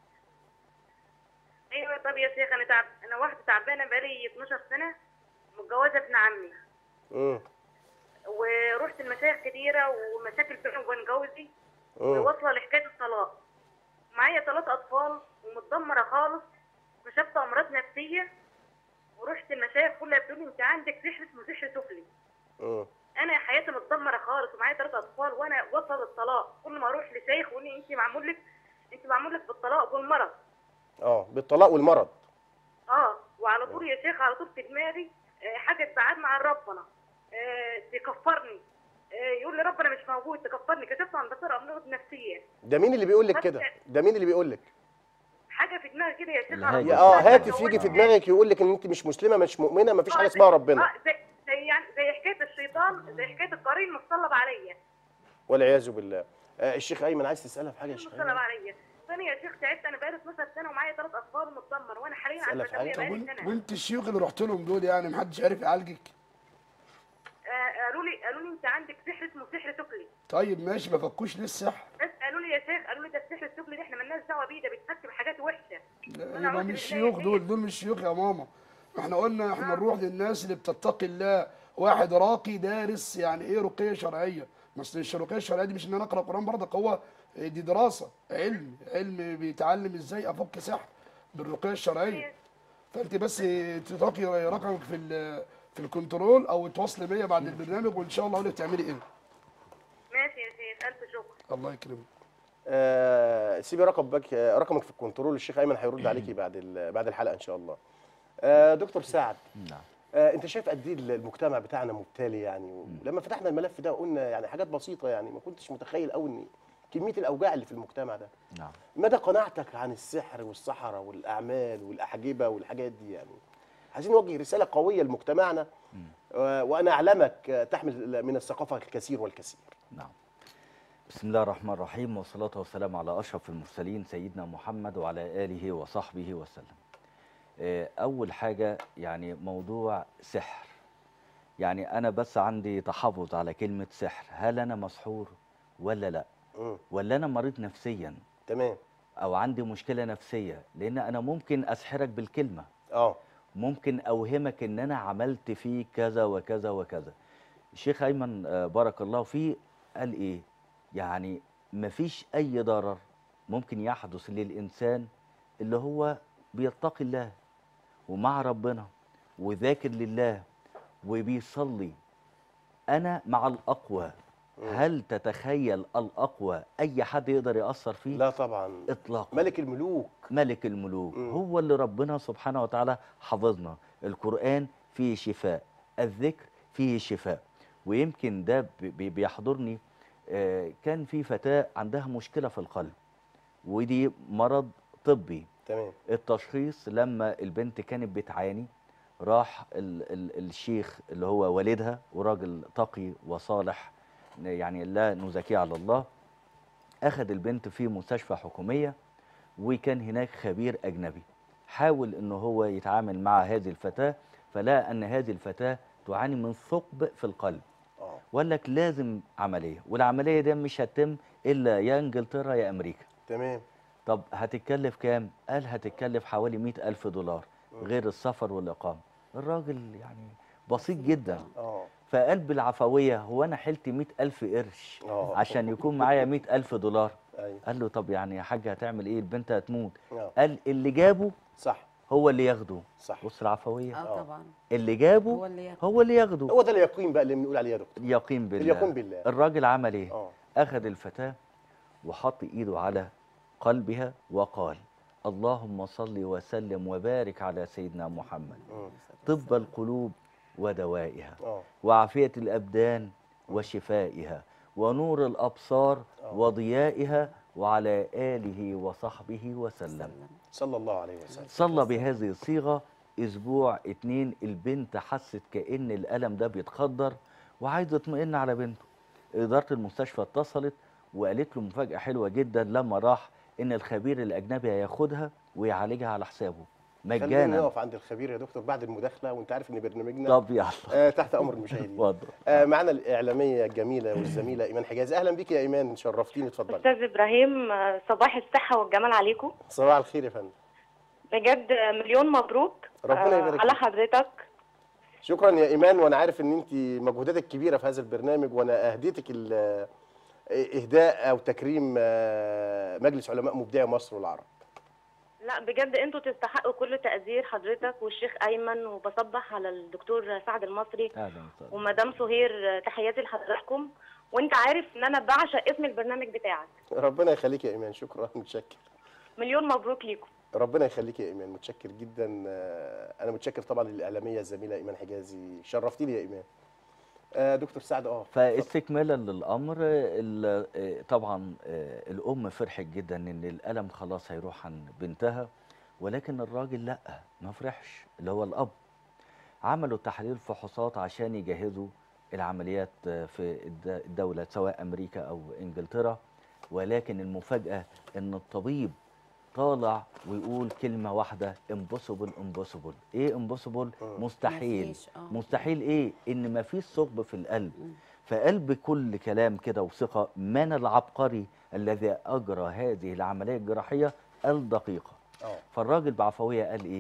ايوه طب يا شيخ انا تعب انا واحده تعبانه بقالي 12 سنه متجوزه ابن عمي امم ورحت المشايخ كتيره ومشاكل بيني وبين جوزي امم وواصله لحكايه الطلاق معايا ثلاث اطفال ومتدمره خالص وشفت امراض نفسيه ورحت المشايخ كلها بتقول لي انت عندك سحر اسمه سحر سفلي امم انا حياتي متدمره خالص ومعايا ثلاث اطفال وانا وصل الطلاق كل ما اروح لشيخ يقول لي انت معمول لك انت معمول لك بالطلاق والمرض اه بالطلاق والمرض اه وعلى طول يا شيخ على طول في دماغي آه، حاجه ساعات مع ربنا آه، تكفرني آه، يقول لي ربنا مش موجود تكفرني كشفت عن بصير امراض نفسيه ده مين اللي بيقول لك كده ده مين اللي بيقول لك حاجه في دماغي كده يا شيخ الهاجس. على يا طول. اه ساعة ما هاتف يجي في اتجوزت- دماغك يقول لك ان انت مش مسلمه مش مؤمنه مفيش حاجه آه، اسمها زي- ربنا اه زي زي يعني زي حكايه الشيطان زي حكايه القرين متصلب عليا والعياذ بالله آه الشيخ ايمن عايز تسالها في حاجه يا شيخ متصلب ايمن عليا ثاني يا شيخ تعبت انا بقالي 12 سنه ومعايا ثلاث اطفال ومتدمر وانا حاليا على تسألها في حاجة؟ البشريه طب بقالي وانت- سنه وانت الشيوخ اللي رحت لهم دول يعني محدش عارف يعالجك آه، قالوا لي قالوا لي انت عندك سحر اسمه سحر سفلي طيب ماشي ما فكوش ليه السحر بس قالوا لي يا شيخ قالوا لي ده السحر السفلي ده احنا مالناش دعوه بيه ده بيتفك بحاجات وحشه لا، أنا يبقى أعوذ مش بالله شيوخ منك. دول دول مش شيوخ يا ماما احنا قلنا احنا نروح للناس اللي بتتقي الله واحد راقي دارس يعني ايه رقيه شرعيه بس الرقيه الشرعيه دي مش ان انا اقرا قران برضك هو دي دراسه علم علم بيتعلم ازاي افك سحر بالرقيه الشرعيه فانت بس تراقي رقمك في ال- في الكنترول او تواصلي بيا بعد البرنامج وان شاء الله اقول لك تعملي ايه ماشي يا شيخ الف شكر الله يكرمك آه سيبي رقمك آه، رقمك في الكنترول الشيخ ايمن هيرد عليكي بعد ال- بعد الحلقه ان شاء الله آه دكتور سعد نعم آه انت شايف قد ايه المجتمع بتاعنا مبتلي يعني لما فتحنا الملف ده قلنا يعني حاجات بسيطه يعني ما كنتش متخيل قوي ان كميه الاوجاع اللي في المجتمع ده نعم مدى قناعتك عن السحر والسحرة والأعمال والأحجبة والحاجات دي يعني عايزين نوجه رسالة قوية لمجتمعنا آه، وأنا أعلمك آه، تحمل من الثقافة الكثير والكثير نعم بسم الله الرحمن الرحيم والصلاة والسلام على أشرف المرسلين سيدنا محمد وعلى آله وصحبه وسلم آه، أول حاجة يعني موضوع سحر يعني أنا بس عندي تحفظ على كلمة سحر هل أنا مسحور ولا لا مم. ولا أنا مريض نفسيا تمام أو عندي مشكلة نفسية لأن أنا ممكن أسحرك بالكلمة اه ممكن اوهمك ان انا عملت فيه كذا وكذا وكذا الشيخ ايمن آه، بارك الله فيه قال ايه يعني مفيش اي ضرر ممكن يحدث للانسان اللي هو بيتقي الله ومع ربنا وذاكر لله وبيصلي انا مع الاقوى هل تتخيل الاقوى اي حد يقدر ياثر فيه لا طبعا اطلاقا ملك الملوك ملك الملوك مم. هو اللي ربنا سبحانه وتعالى حفظنا القرآن فيه شفاء الذكر فيه شفاء ويمكن ده بي- بي- بيحضرني آه، كان في فتاة عندها مشكلة في القلب ودي مرض طبي تمام التشخيص لما البنت كانت بتعاني راح ال ال الشيخ اللي هو والدها وراجل تقي وصالح يعني لا نزكيه على الله أخذ البنت في مستشفى حكومية وكان هناك خبير أجنبي حاول أنه هو يتعامل مع هذه الفتاة فلقى أن هذه الفتاة تعاني من ثقب في القلب اه وقال لك لازم عملية والعملية دي مش هتتم إلا يا إنجلترا يا أمريكا تمام طب هتتكلف كام؟ قال هتتكلف حوالي مئة ألف دولار غير السفر والإقامة الراجل يعني بسيط جدا اه فقال بالعفوية هو أنا حلت مئة ألف قرش آه. عشان يكون معايا مئة ألف دولار ايوه قال له طب يعني يا حاج هتعمل إيه البنت هتموت آه. قال اللي جابه صح هو اللي ياخده صح بص العفوية اه طبعا اللي جابه هو اللي ياخده. هو اللي ياخده هو ده اليقين بقى اللي بنقول عليه يا دكتور يقين بالله اليقين بالله. الراجل عمل ايه اه اخذ الفتاة وحط ايده على قلبها وقال اللهم صل وسلم وبارك على سيدنا محمد مم. طب القلوب ودوائها اه وعافية الأبدان وشفائها ونور الأبصار وضيائها وعلى آله وصحبه وسلم صلى الله عليه وسلم صلى بهذه الصيغة أسبوع اتنين البنت حست كأن الألم ده بيتخدر وعايزة تطمئن على بنته إدارة المستشفى اتصلت وقالت له مفاجأة حلوة جدا لما راح إن الخبير الأجنبي هياخدها ويعالجها على حسابه خلينا مجانا نقف عند الخبير يا دكتور بعد المداخله وانت عارف ان برنامجنا طب يلا آه تحت امر المشاهدين اتفضل آه معنا الاعلاميه الجميله والزميله ايمان حجازي اهلا بيك يا ايمان شرفتيني اتفضلي استاذ ابراهيم آه، صباح الصحه والجمال عليكم صباح الخير يا فندم بجد آه، مليون مبروك ربنا آه، يبارك على فيك. حضرتك شكرا يا ايمان وانا عارف ان انت مجهوداتك كبيره في هذا البرنامج وانا اهديتك ال- اهداء او تكريم آه، مجلس علماء مبدعي مصر والعرب لا بجد انتوا تستحقوا كل تقدير حضرتك والشيخ ايمن وبصبح على الدكتور سعد المصري أهلا وسهلا ومدام سهير آه، تحياتي لحضراتكم وانت عارف ان انا بعشق اسم البرنامج بتاعك ربنا يخليك يا ايمان شكرا متشكر مليون مبروك ليكم ربنا يخليك يا ايمان متشكر جدا آه، انا متشكر طبعا للاعلاميه الزميله ايمان حجازي شرفتيني يا ايمان آه، دكتور سعد اه فاستكمالا للامر ال- آه، طبعا آه، الام فرحت جدا ان الالم خلاص هيروح عن بنتها ولكن الراجل لا ما فرحش اللي هو الاب عملوا تحليل فحوصات عشان يجهزوا العمليات آه، في الد- الدوله سواء امريكا او انجلترا ولكن المفاجاه ان الطبيب طالع ويقول كلمه واحده امبوسيبل امبوسيبل ايه امبوسيبل مستحيل مفيش، آه. مستحيل ايه ان مفيش ثقب في القلب فقلب كل كلام كده وثقه من العبقري الذي اجرى هذه العمليه الجراحيه الدقيقه اه فالراجل بعفويه قال ايه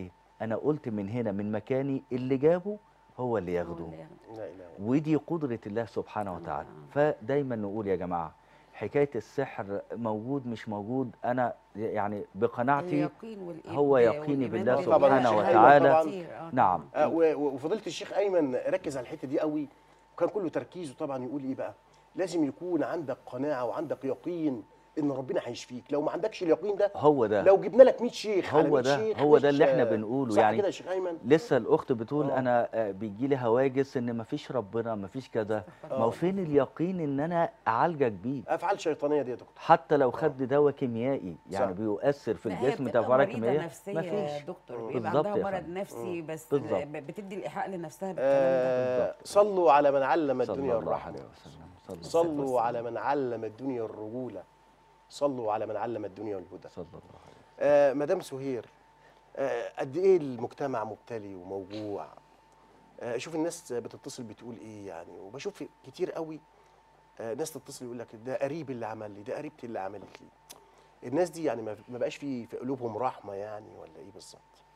انا قلت من هنا من مكاني اللي جابه هو اللي هو ياخده اللي ياخده. لا اله الا الله ودي قدرة الله سبحانه وتعالى فدايما نقول يا جماعة حكاية السحر موجود مش موجود أنا يعني بقناعتي اليقين والإيمان هو يقيني والإيمان بالله بالله سبحانه شيء وتعالى. كتير، آه نعم آه، و- و- وفضيله الشيخ ايمن ركز على الحته دي قوي وكان كله تركيزه طبعا يقول ايه بقى لازم يكون عندك قناعه وعندك يقين ان ربنا هيشفيك لو ما عندكش اليقين ده هو ده لو جبنا لك 100 شيخ على هو 100 ده شيخ هو ده مش- اللي احنا بنقوله صح يعني كده يا شيخ ايمن لسه الاخت بتقول آه. انا آه، بيجي لي هواجس ان مفيش ربنا مفيش كذا ما هو آه. فين اليقين ان انا اعالجك بيه افعال شيطانيه دي يا دكتور حتى لو خد دواء كيميائي يعني صح. بيؤثر في لا، هي الجسم بتبقى تفاعل مريضة كيميائي نفسية يا مفيش دكتور مم. بيبقى بالظبط عندها يا مرض فندم. نفسي بس بالظبط. ب- بتدي الإيحاء لنفسها بالكلام ده آه صلوا على من علم صلى الدنيا الله الرحمه عليه وسلم صلى الله صلوا على من علم الدنيا الرجوله صلوا على من علم الدنيا الهدى صلى الله عليه وسلم آه مدام سهير آه قد ايه المجتمع مبتلي وموجوع آه شوف الناس بتتصل بتقول ايه يعني وبشوف كتير قوي آه ناس تتصل يقول لك ده قريبي اللي عمل لي ده قريبتي اللي عملت لي الناس دي يعني ما ما بقاش في في قلوبهم رحمه يعني ولا ايه بالظبط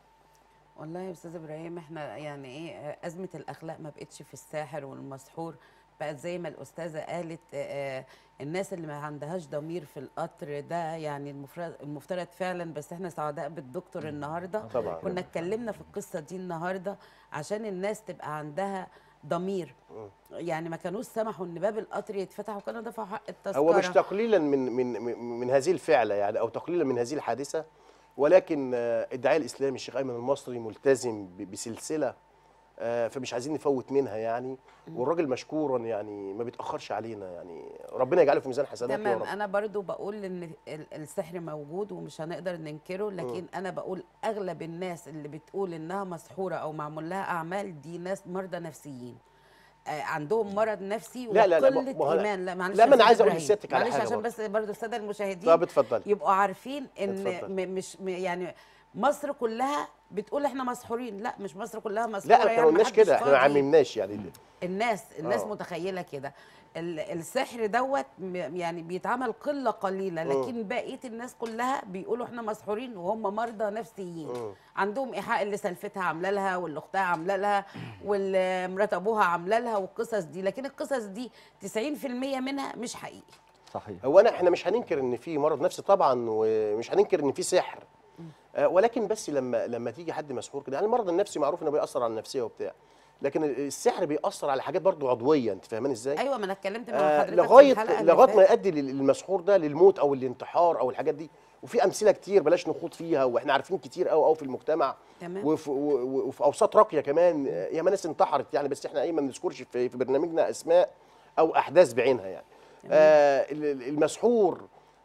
والله يا استاذ ابراهيم احنا يعني ايه ازمه الاخلاق ما بقتش في الساحر والمسحور بقت زي ما الاستاذه قالت آه، الناس اللي ما عندهاش ضمير في القطر ده يعني المفروض المفترض فعلا بس احنا سعداء بالدكتور النهارده طبعا كنا اتكلمنا في القصه دي النهارده عشان الناس تبقى عندها ضمير يعني ما كانوش سمحوا ان باب القطر يتفتح وكانوا دفعوا حق التذكره هو مش تقليلا من من من, من هذه الفعله يعني او تقليلا من هذه الحادثه ولكن آه، الداعيه الاسلامي الشيخ ايمن المصري ملتزم ب- بسلسله آه، فمش عايزين نفوت منها يعني والراجل مشكورا يعني ما بيتاخرش علينا يعني ربنا يجعله في ميزان حسناته يا تمام رب انا برضو بقول ان ال- السحر موجود ومش هنقدر ننكره لكن انا بقول اغلب الناس اللي بتقول انها مسحوره او معمول لها اعمال دي ناس مرضى نفسيين آه، عندهم مرض نفسي لا، لا، لا، وقله ما هو أنا- ايمان لا معلش لا، يا ما أنا أستاذ عايز أقول إبراهيم. لسيادتك على معلش حاجة عشان برضه. بس برضو الساده المشاهدين طب اتفضلي يبقوا عارفين ان اتفضل. م مش م يعني مصر كلها بتقول احنا مسحورين لا مش مصر كلها مسحوره لا احنا يعني ما قلناش محدش كده احنا ما فاضي. عممناش يعني الناس الناس آه. متخيله كده ال- السحر دوت م- يعني بيتعمل قله قليله لكن بقيه الناس كلها بيقولوا احنا مسحورين وهم مرضى نفسيين مم. عندهم ايحاء اللي سلفتها عامله لها واللي اختها عامله لها واللي مرات ابوها عامله لها والقصص دي لكن القصص دي 90% منها مش حقيقي صحيح هو انا احنا مش هننكر ان في مرض نفسي طبعا ومش هننكر ان في سحر آه، ولكن بس لما لما تيجي حد مسحور كده يعني المرض النفسي معروف انه بيأثر على النفسيه وبتاع لكن السحر بيأثر على حاجات برضو عضويه انت فاهمان ازاي؟ ايوه ما انا اتكلمت مع آه حضرتك في لغايه الحلقه اللي لغايه ما فاتت. يؤدي لل- المسحور ده للموت او الانتحار او الحاجات دي وفي امثله كتير بلاش نخوض فيها واحنا عارفين كتير قوي قوي في المجتمع تمام وفي, و- وفي اوساط راقيه كمان آه، ياما ناس انتحرت يعني بس احنا ايه ما بنذكرش في, في برنامجنا اسماء او احداث بعينها يعني آه ال- ال- المسحور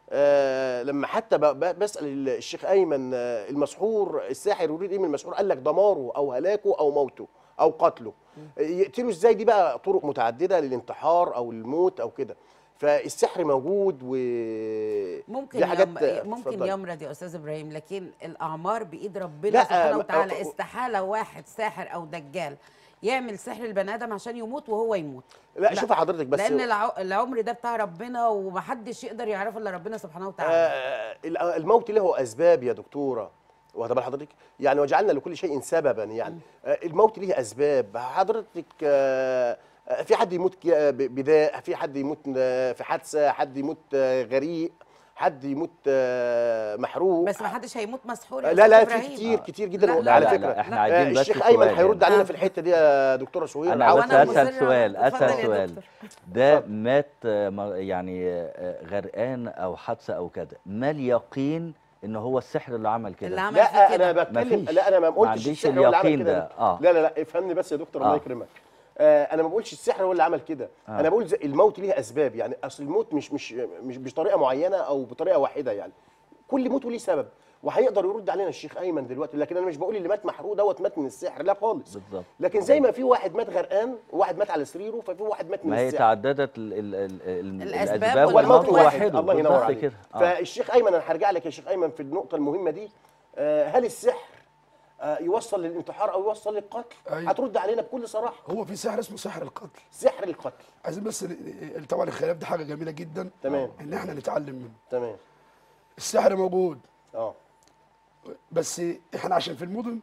آه لما حتى ب- ب- بسال الشيخ ايمن آه المسحور الساحر يريد ايه من المسحور قال لك دماره او هلاكه او موته او قتله آه، يقتلوا ازاي دي بقى طرق متعدده للانتحار او الموت او كده فالسحر موجود و ممكن دي حاجات يم... آه، ممكن اتفضلي. يمرض يا استاذ ابراهيم لكن الاعمار بايد ربنا لا، سبحانه ما- وتعالى أو- استحاله واحد ساحر او دجال يعمل سحر البني ادم عشان يموت وهو يموت لا, شوف حضرتك بس لان الع... العمر ده بتاع ربنا ومحدش يقدر يعرفه الا ربنا سبحانه وتعالى آه، ال- الموت له اسباب يا دكتوره واخد بال حضرتك يعني وجعلنا لكل شيء سببا يعني آه، الموت ليه اسباب حضرتك آه، آه، في حد يموت ك- آه، ب- بداء في حد يموت آه، في حادثه حد يموت آه، غريق حد يموت آه، محروق بس محدش هيموت مسحور آه، يا لا لا أستاذ في إبراهيم. كتير كتير لا، جدا لا، على لا، فكره لا، احنا آه، عايزين بس الشيخ ايمن سؤال هيرد هنا. علينا في الحته دي يا دكتوره سهير انا عاوز- بس وأنا اسال مصرة. سؤال اتفضل اسال يا سؤال دكتور. ده اتفضل. مات آه، ما- يعني آه، غرقان او حادثه او كده ما اليقين ان هو السحر اللي عمل كده اللي عمل لا فيه انا كده. بتكلم مفيش. لا انا ما ما قلتش عنديش السحر هو اللي عمل اليقين كده ده. آه. لا لا لا افهمني بس يا دكتور الله آه. يكرمك آه انا ما بقولش السحر هو اللي عمل كده آه. انا بقول زي- الموت ليه اسباب يعني اصل الموت مش مش مش بطريقه معينه او بطريقه واحده يعني كل موت وليه سبب وهيقدر يرد علينا الشيخ ايمن دلوقتي لكن انا مش بقول اللي مات محروق دوت مات من السحر لا خالص بالظبط لكن زي ما في واحد مات غرقان وواحد مات على سريره ففي واحد مات من ما هي السحر تعددت ال ال ال ال الأسباب الاسباب والموت والموت واحد. واحد الله ينور بالظبط عليك كده آه. فالشيخ ايمن انا هرجع لك يا شيخ ايمن في النقطه المهمه دي آه، هل السحر آه، يوصل للانتحار او يوصل للقتل أيوة. هترد علينا بكل صراحه هو في سحر اسمه سحر القتل سحر القتل عايزين بس ن- طبعا الخلاف ده حاجه جميله جدا تمام. ان احنا نتعلم منه تمام السحر موجود اه بس احنا عشان في المدن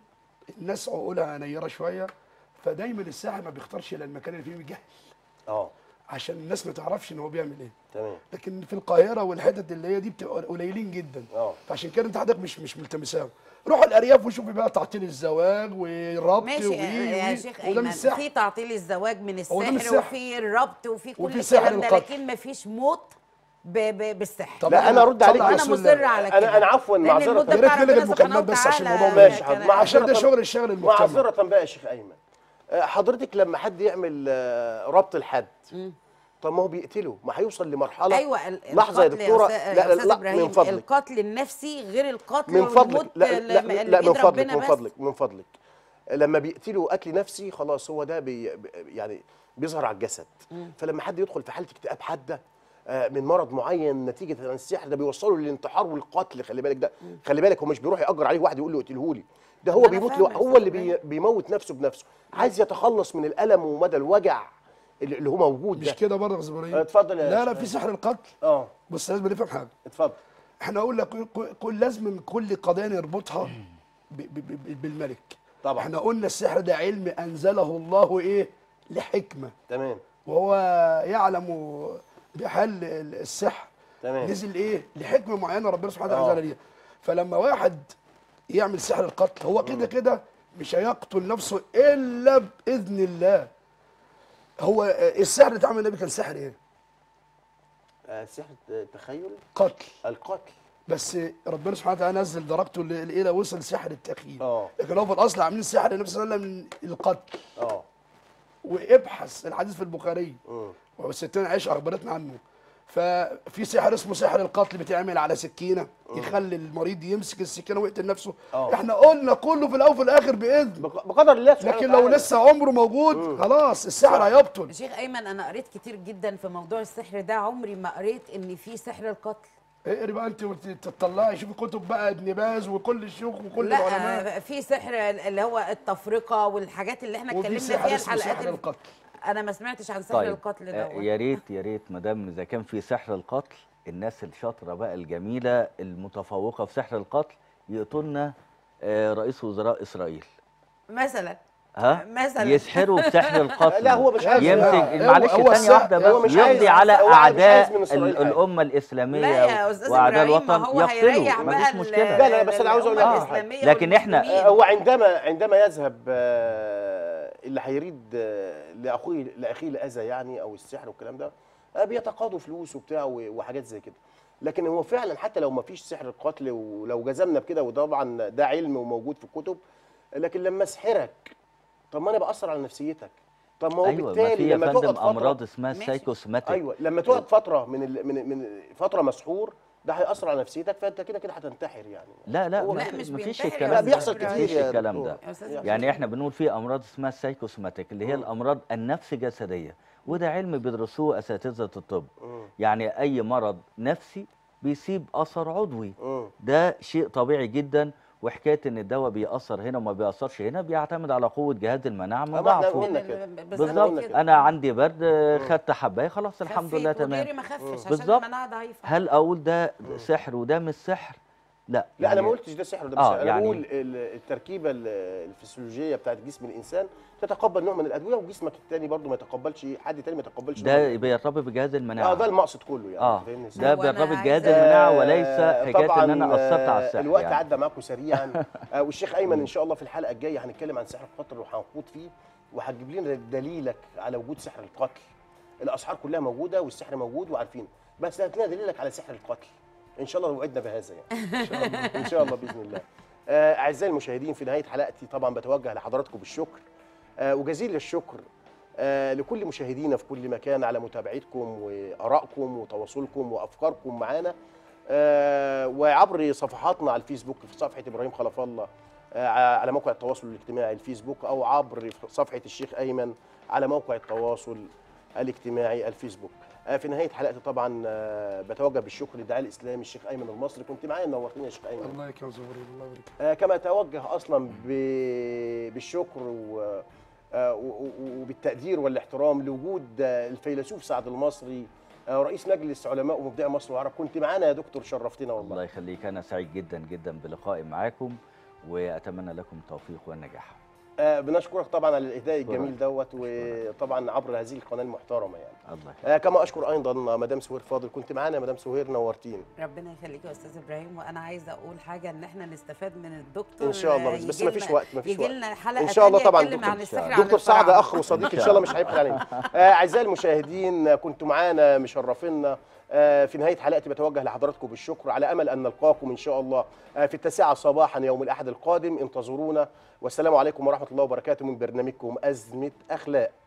الناس عقولها نيره شويه فدايما الساحر ما بيختارش الا المكان اللي فيه جهل اه عشان الناس ما تعرفش ان هو بيعمل ايه تمام لكن في القاهره والحتت اللي هي دي بتبقى قليلين جدا اه فعشان كده انت حضرتك مش مش ملتمساهم روحوا الارياف وشوفوا بقى تعطيل الزواج والربط ماشي وي- يا وي- شيخ وده من ايمن السحر في تعطيل الزواج من هو ده من السحر السحر. وفي الربط وفي كل وفي سحر الكلام ده القتل. لكن ما فيش موت ب ب بالسحر طب لا انا ارد عليك صلى على انا رسول الله. مصر على كده انا انا عفوا لأن معذره المدة يا ريت بتاع نلغي ربنا المكالمات سبحانه بس عشان وتعالى الموضوع ماشي كان- مع عشان ده معذرة- شغل الشغل المجتمع معذره بقى يا شيخ ايمن آه، حضرتك لما حد يعمل آه، ربط الحد طب ما هو بيقتله ما هيوصل لمرحله ايوه ال- لحظه يا القتل دكتوره أستاذ- لا يا لا أستاذ لا إبراهيم، من فضلك القتل النفسي غير القتل من فضلك والموت لا لا, اللي لا, اللي لا من بإيد فضلك ربنا من بس. فضلك من فضلك لما بيقتلوا قتل نفسي خلاص هو ده بي يعني بيظهر على الجسد فلما حد يدخل في حاله اكتئاب حاده آه، من مرض معين نتيجه عن السحر ده بيوصله للانتحار والقتل خلي بالك ده خلي بالك هو مش بيروح يأجر عليه واحد يقول له اقتله لي ده هو أنا بيموت فاهمة له يا هو أستاذ اللي بي إبراهيم. بيموت نفسه بنفسه عايز يتخلص من الالم ومدى الوجع اللي اللي هو موجود مش ده كده برضه يا استاذ ابراهيم آه، اتفضل يا لا لا شيخ. في سحر القتل اه بس لازم نفهم حاجه اتفضل احنا اقول لك كل- كل لازم من كل قضيه نربطها ب- ب- ب- بالملك طبعا. احنا قلنا السحر ده علم انزله الله ايه لحكمه تمام وهو يعلم بحل السحر تمام نزل ايه لحكمه معينه ربنا سبحانه وتعالى آه. انزلها ليها فلما واحد يعمل سحر القتل هو كده كده مش هيقتل نفسه الا باذن الله هو السحر اللي اتعمل النبي كان سحر ايه آه، سحر التخيل قتل القتل بس ربنا سبحانه وتعالى نزل درجته ل- الى وصل سحر التخيل اه لكن هو في الاصل عاملين سحر النبي صلى الله عليه وسلم من القتل اه وابحث الحديث في البخاري مم. وستنا عائشه اخبرتنا عنه ففي سحر اسمه سحر القتل بيتعمل على سكينه يخلي المريض يمسك السكينه ويقتل نفسه آه. احنا قلنا كله في الاول وفي الاخر باذن بق- بقدر الله سبحانه لكن لو وتعالى. لسه عمره موجود خلاص السحر هيبطل شيخ ايمن انا قريت كتير جدا في موضوع السحر ده عمري ما قريت ان في سحر القتل اقري بقى انت وتطلعي شوفي كتب بقى ابن باز وكل الشيوخ وكل العلماء لا في سحر اللي هو التفرقه والحاجات اللي احنا وفي اتكلمنا سحر فيها اسمه الحلقات سحر اللي- القتل انا ما سمعتش عن سحر طيب القتل آه، ده يا ريت يا ريت مدام اذا كان في سحر القتل الناس الشاطره بقى الجميله المتفوقه في سحر القتل يقتلنا آه، رئيس وزراء اسرائيل مثلا ها مثلا. يسحروا بسحر القتل لا، هو مش عايز- يمسك هو- معلش هو ثانيه السحر- واحده هو بس مش عايز- يقضي على هو مش عايز اعداء من إسرائيل ال- حاجة. الامه الاسلاميه لا يا استاذ واعداء ابراهيم ما الوطن هو هيريح يقتلوا بقى مفيش ال- مشكله لا، لا، بس أنا عاوز أقول لك الأمة على حاجة. الإسلامية لكن إحنا- والمسلمين. آه، هو عندما عندما يذهب آه، اللي هيريد آه، لاخوه لاخيه الاذى يعني او السحر والكلام ده آه، بيتقاضوا فلوس وبتاع و- وحاجات زي كده لكن هو فعلا حتى لو ما فيش سحر القتل ولو جزمنا بكده وطبعا ده علم وموجود في الكتب لكن لما اسحرك طب ما انا باثر على نفسيتك طب ما هو ايوه ما بالتالي في يا لما فندم تقعد فتره امراض اسمها ماشي. سايكوسوماتيك ايوه لما تقعد فتره من ال... من من فتره مسحور ده هياثر على نفسيتك فانت كده كده هتنتحر يعني لا لا هو ما لا، في- مش ما فيش بينتحر يا الكلام لا ده بيحصل ما كتير فيش يا الكلام دكتور. ده يا أستاذ يعني يعني احنا بنقول في امراض اسمها سايكوسوماتيك اللي هي الامراض النفس جسديه وده علم بيدرسوه اساتذه الطب يعني اي مرض نفسي بيسيب اثر عضوي مم. ده شيء طبيعي جدا وحكايه ان الدواء بيأثر هنا وما بيأثرش هنا بيعتمد على قوه جهاز المناعه من أما إحنا ضعفه قلنا كده. بالظبط كده. انا عندي برد خدت حبايه خلاص الحمد لله خفيت وغيري تمام ما خفش عشان بالظبط. المناعه ضعيفه هل اقول ده سحر وده مش سحر لا لا انا يعني ما قلتش ده سحر ده آه، مش انا يعني- بقول ال- التركيبه ال- الفسيولوجيه بتاعت جسم الانسان تتقبل نوع من الادويه وجسمك الثاني برضه ما يتقبلش حد تاني ما يتقبلش نوع من ده الأدوية. بيرتبط بجهاز المناعه اه ده المقصد كله يعني اه فاهمني ده هو أنا بيرتبط عايزة- جهاز المناعه وليس آه، حكايه طبعاً، ان انا اثرت على آه، السحر الوقت يعني. عدى معاكم سريعا آه، والشيخ ايمن ان شاء الله في الحلقه الجايه هنتكلم عن سحر القتل وهنخوض فيه وهتجيب لنا دليلك على وجود سحر القتل الاسحار كلها موجوده والسحر موجود وعارفين بس هات لنا دليلك على سحر القتل ان شاء الله وعدنا بهذا يعني ان شاء الله ان شاء الله باذن الله آه، اعزائي المشاهدين في نهايه حلقتي طبعا بتوجه لحضراتكم بالشكر آه، وجزيل الشكر آه، لكل مشاهدينا في كل مكان على متابعتكم وارائكم وتواصلكم وافكاركم معانا آه، وعبر صفحاتنا على الفيسبوك في صفحه ابراهيم خلف الله آه، على موقع التواصل الاجتماعي الفيسبوك او عبر صفحه الشيخ ايمن على موقع التواصل الاجتماعي الفيسبوك آه، في نهايه حلقتي طبعا آه، بتوجه بالشكر للداعي الاسلامي الشيخ ايمن المصري كنت معايا نورتني يا شيخ ايمن الله يكرم زبرين الله يبارك آه، كما اتوجه اصلا ب- بالشكر و- آه، و- و- وبالتقدير والاحترام لوجود آه، الفيلسوف سعد المصري آه، رئيس مجلس علماء ومبدعي مصر والعرب كنت معانا يا دكتور شرفتنا الله والله يخليك انا سعيد جدا جدا بلقائي معاكم واتمنى لكم التوفيق والنجاح آه بنشكرك طبعا على الاهداء أشكرك. الجميل دوت أشكرك. وطبعا عبر هذه القناه المحترمه يعني الله يخليك آه كما اشكر ايضا مدام سهير فاضل كنت معانا يا مدام سهير نورتين ربنا يخليك يا استاذ ابراهيم وانا عايزه اقول حاجه ان احنا نستفاد من الدكتور ان شاء الله بس, آه، بس يجي ما فيش لنا- وقت ما فيش يجي وقت لنا حلقه ان شاء الله تانية طبعا يتكلم دكتور عن السحر عن دكتور سعد الفراعنة. اخ وصديق ان شاء الله مش هيبخل علينا آه، اعزائي المشاهدين آه، كنتوا معانا مشرفينا آه، في نهايه حلقتي بتوجه لحضراتكم بالشكر على امل ان نلقاكم ان شاء الله آه، في التاسعه صباحا يوم الاحد القادم انتظرونا والسلام عليكم ورحمه الله وبركاته من برنامجكم ازمه اخلاق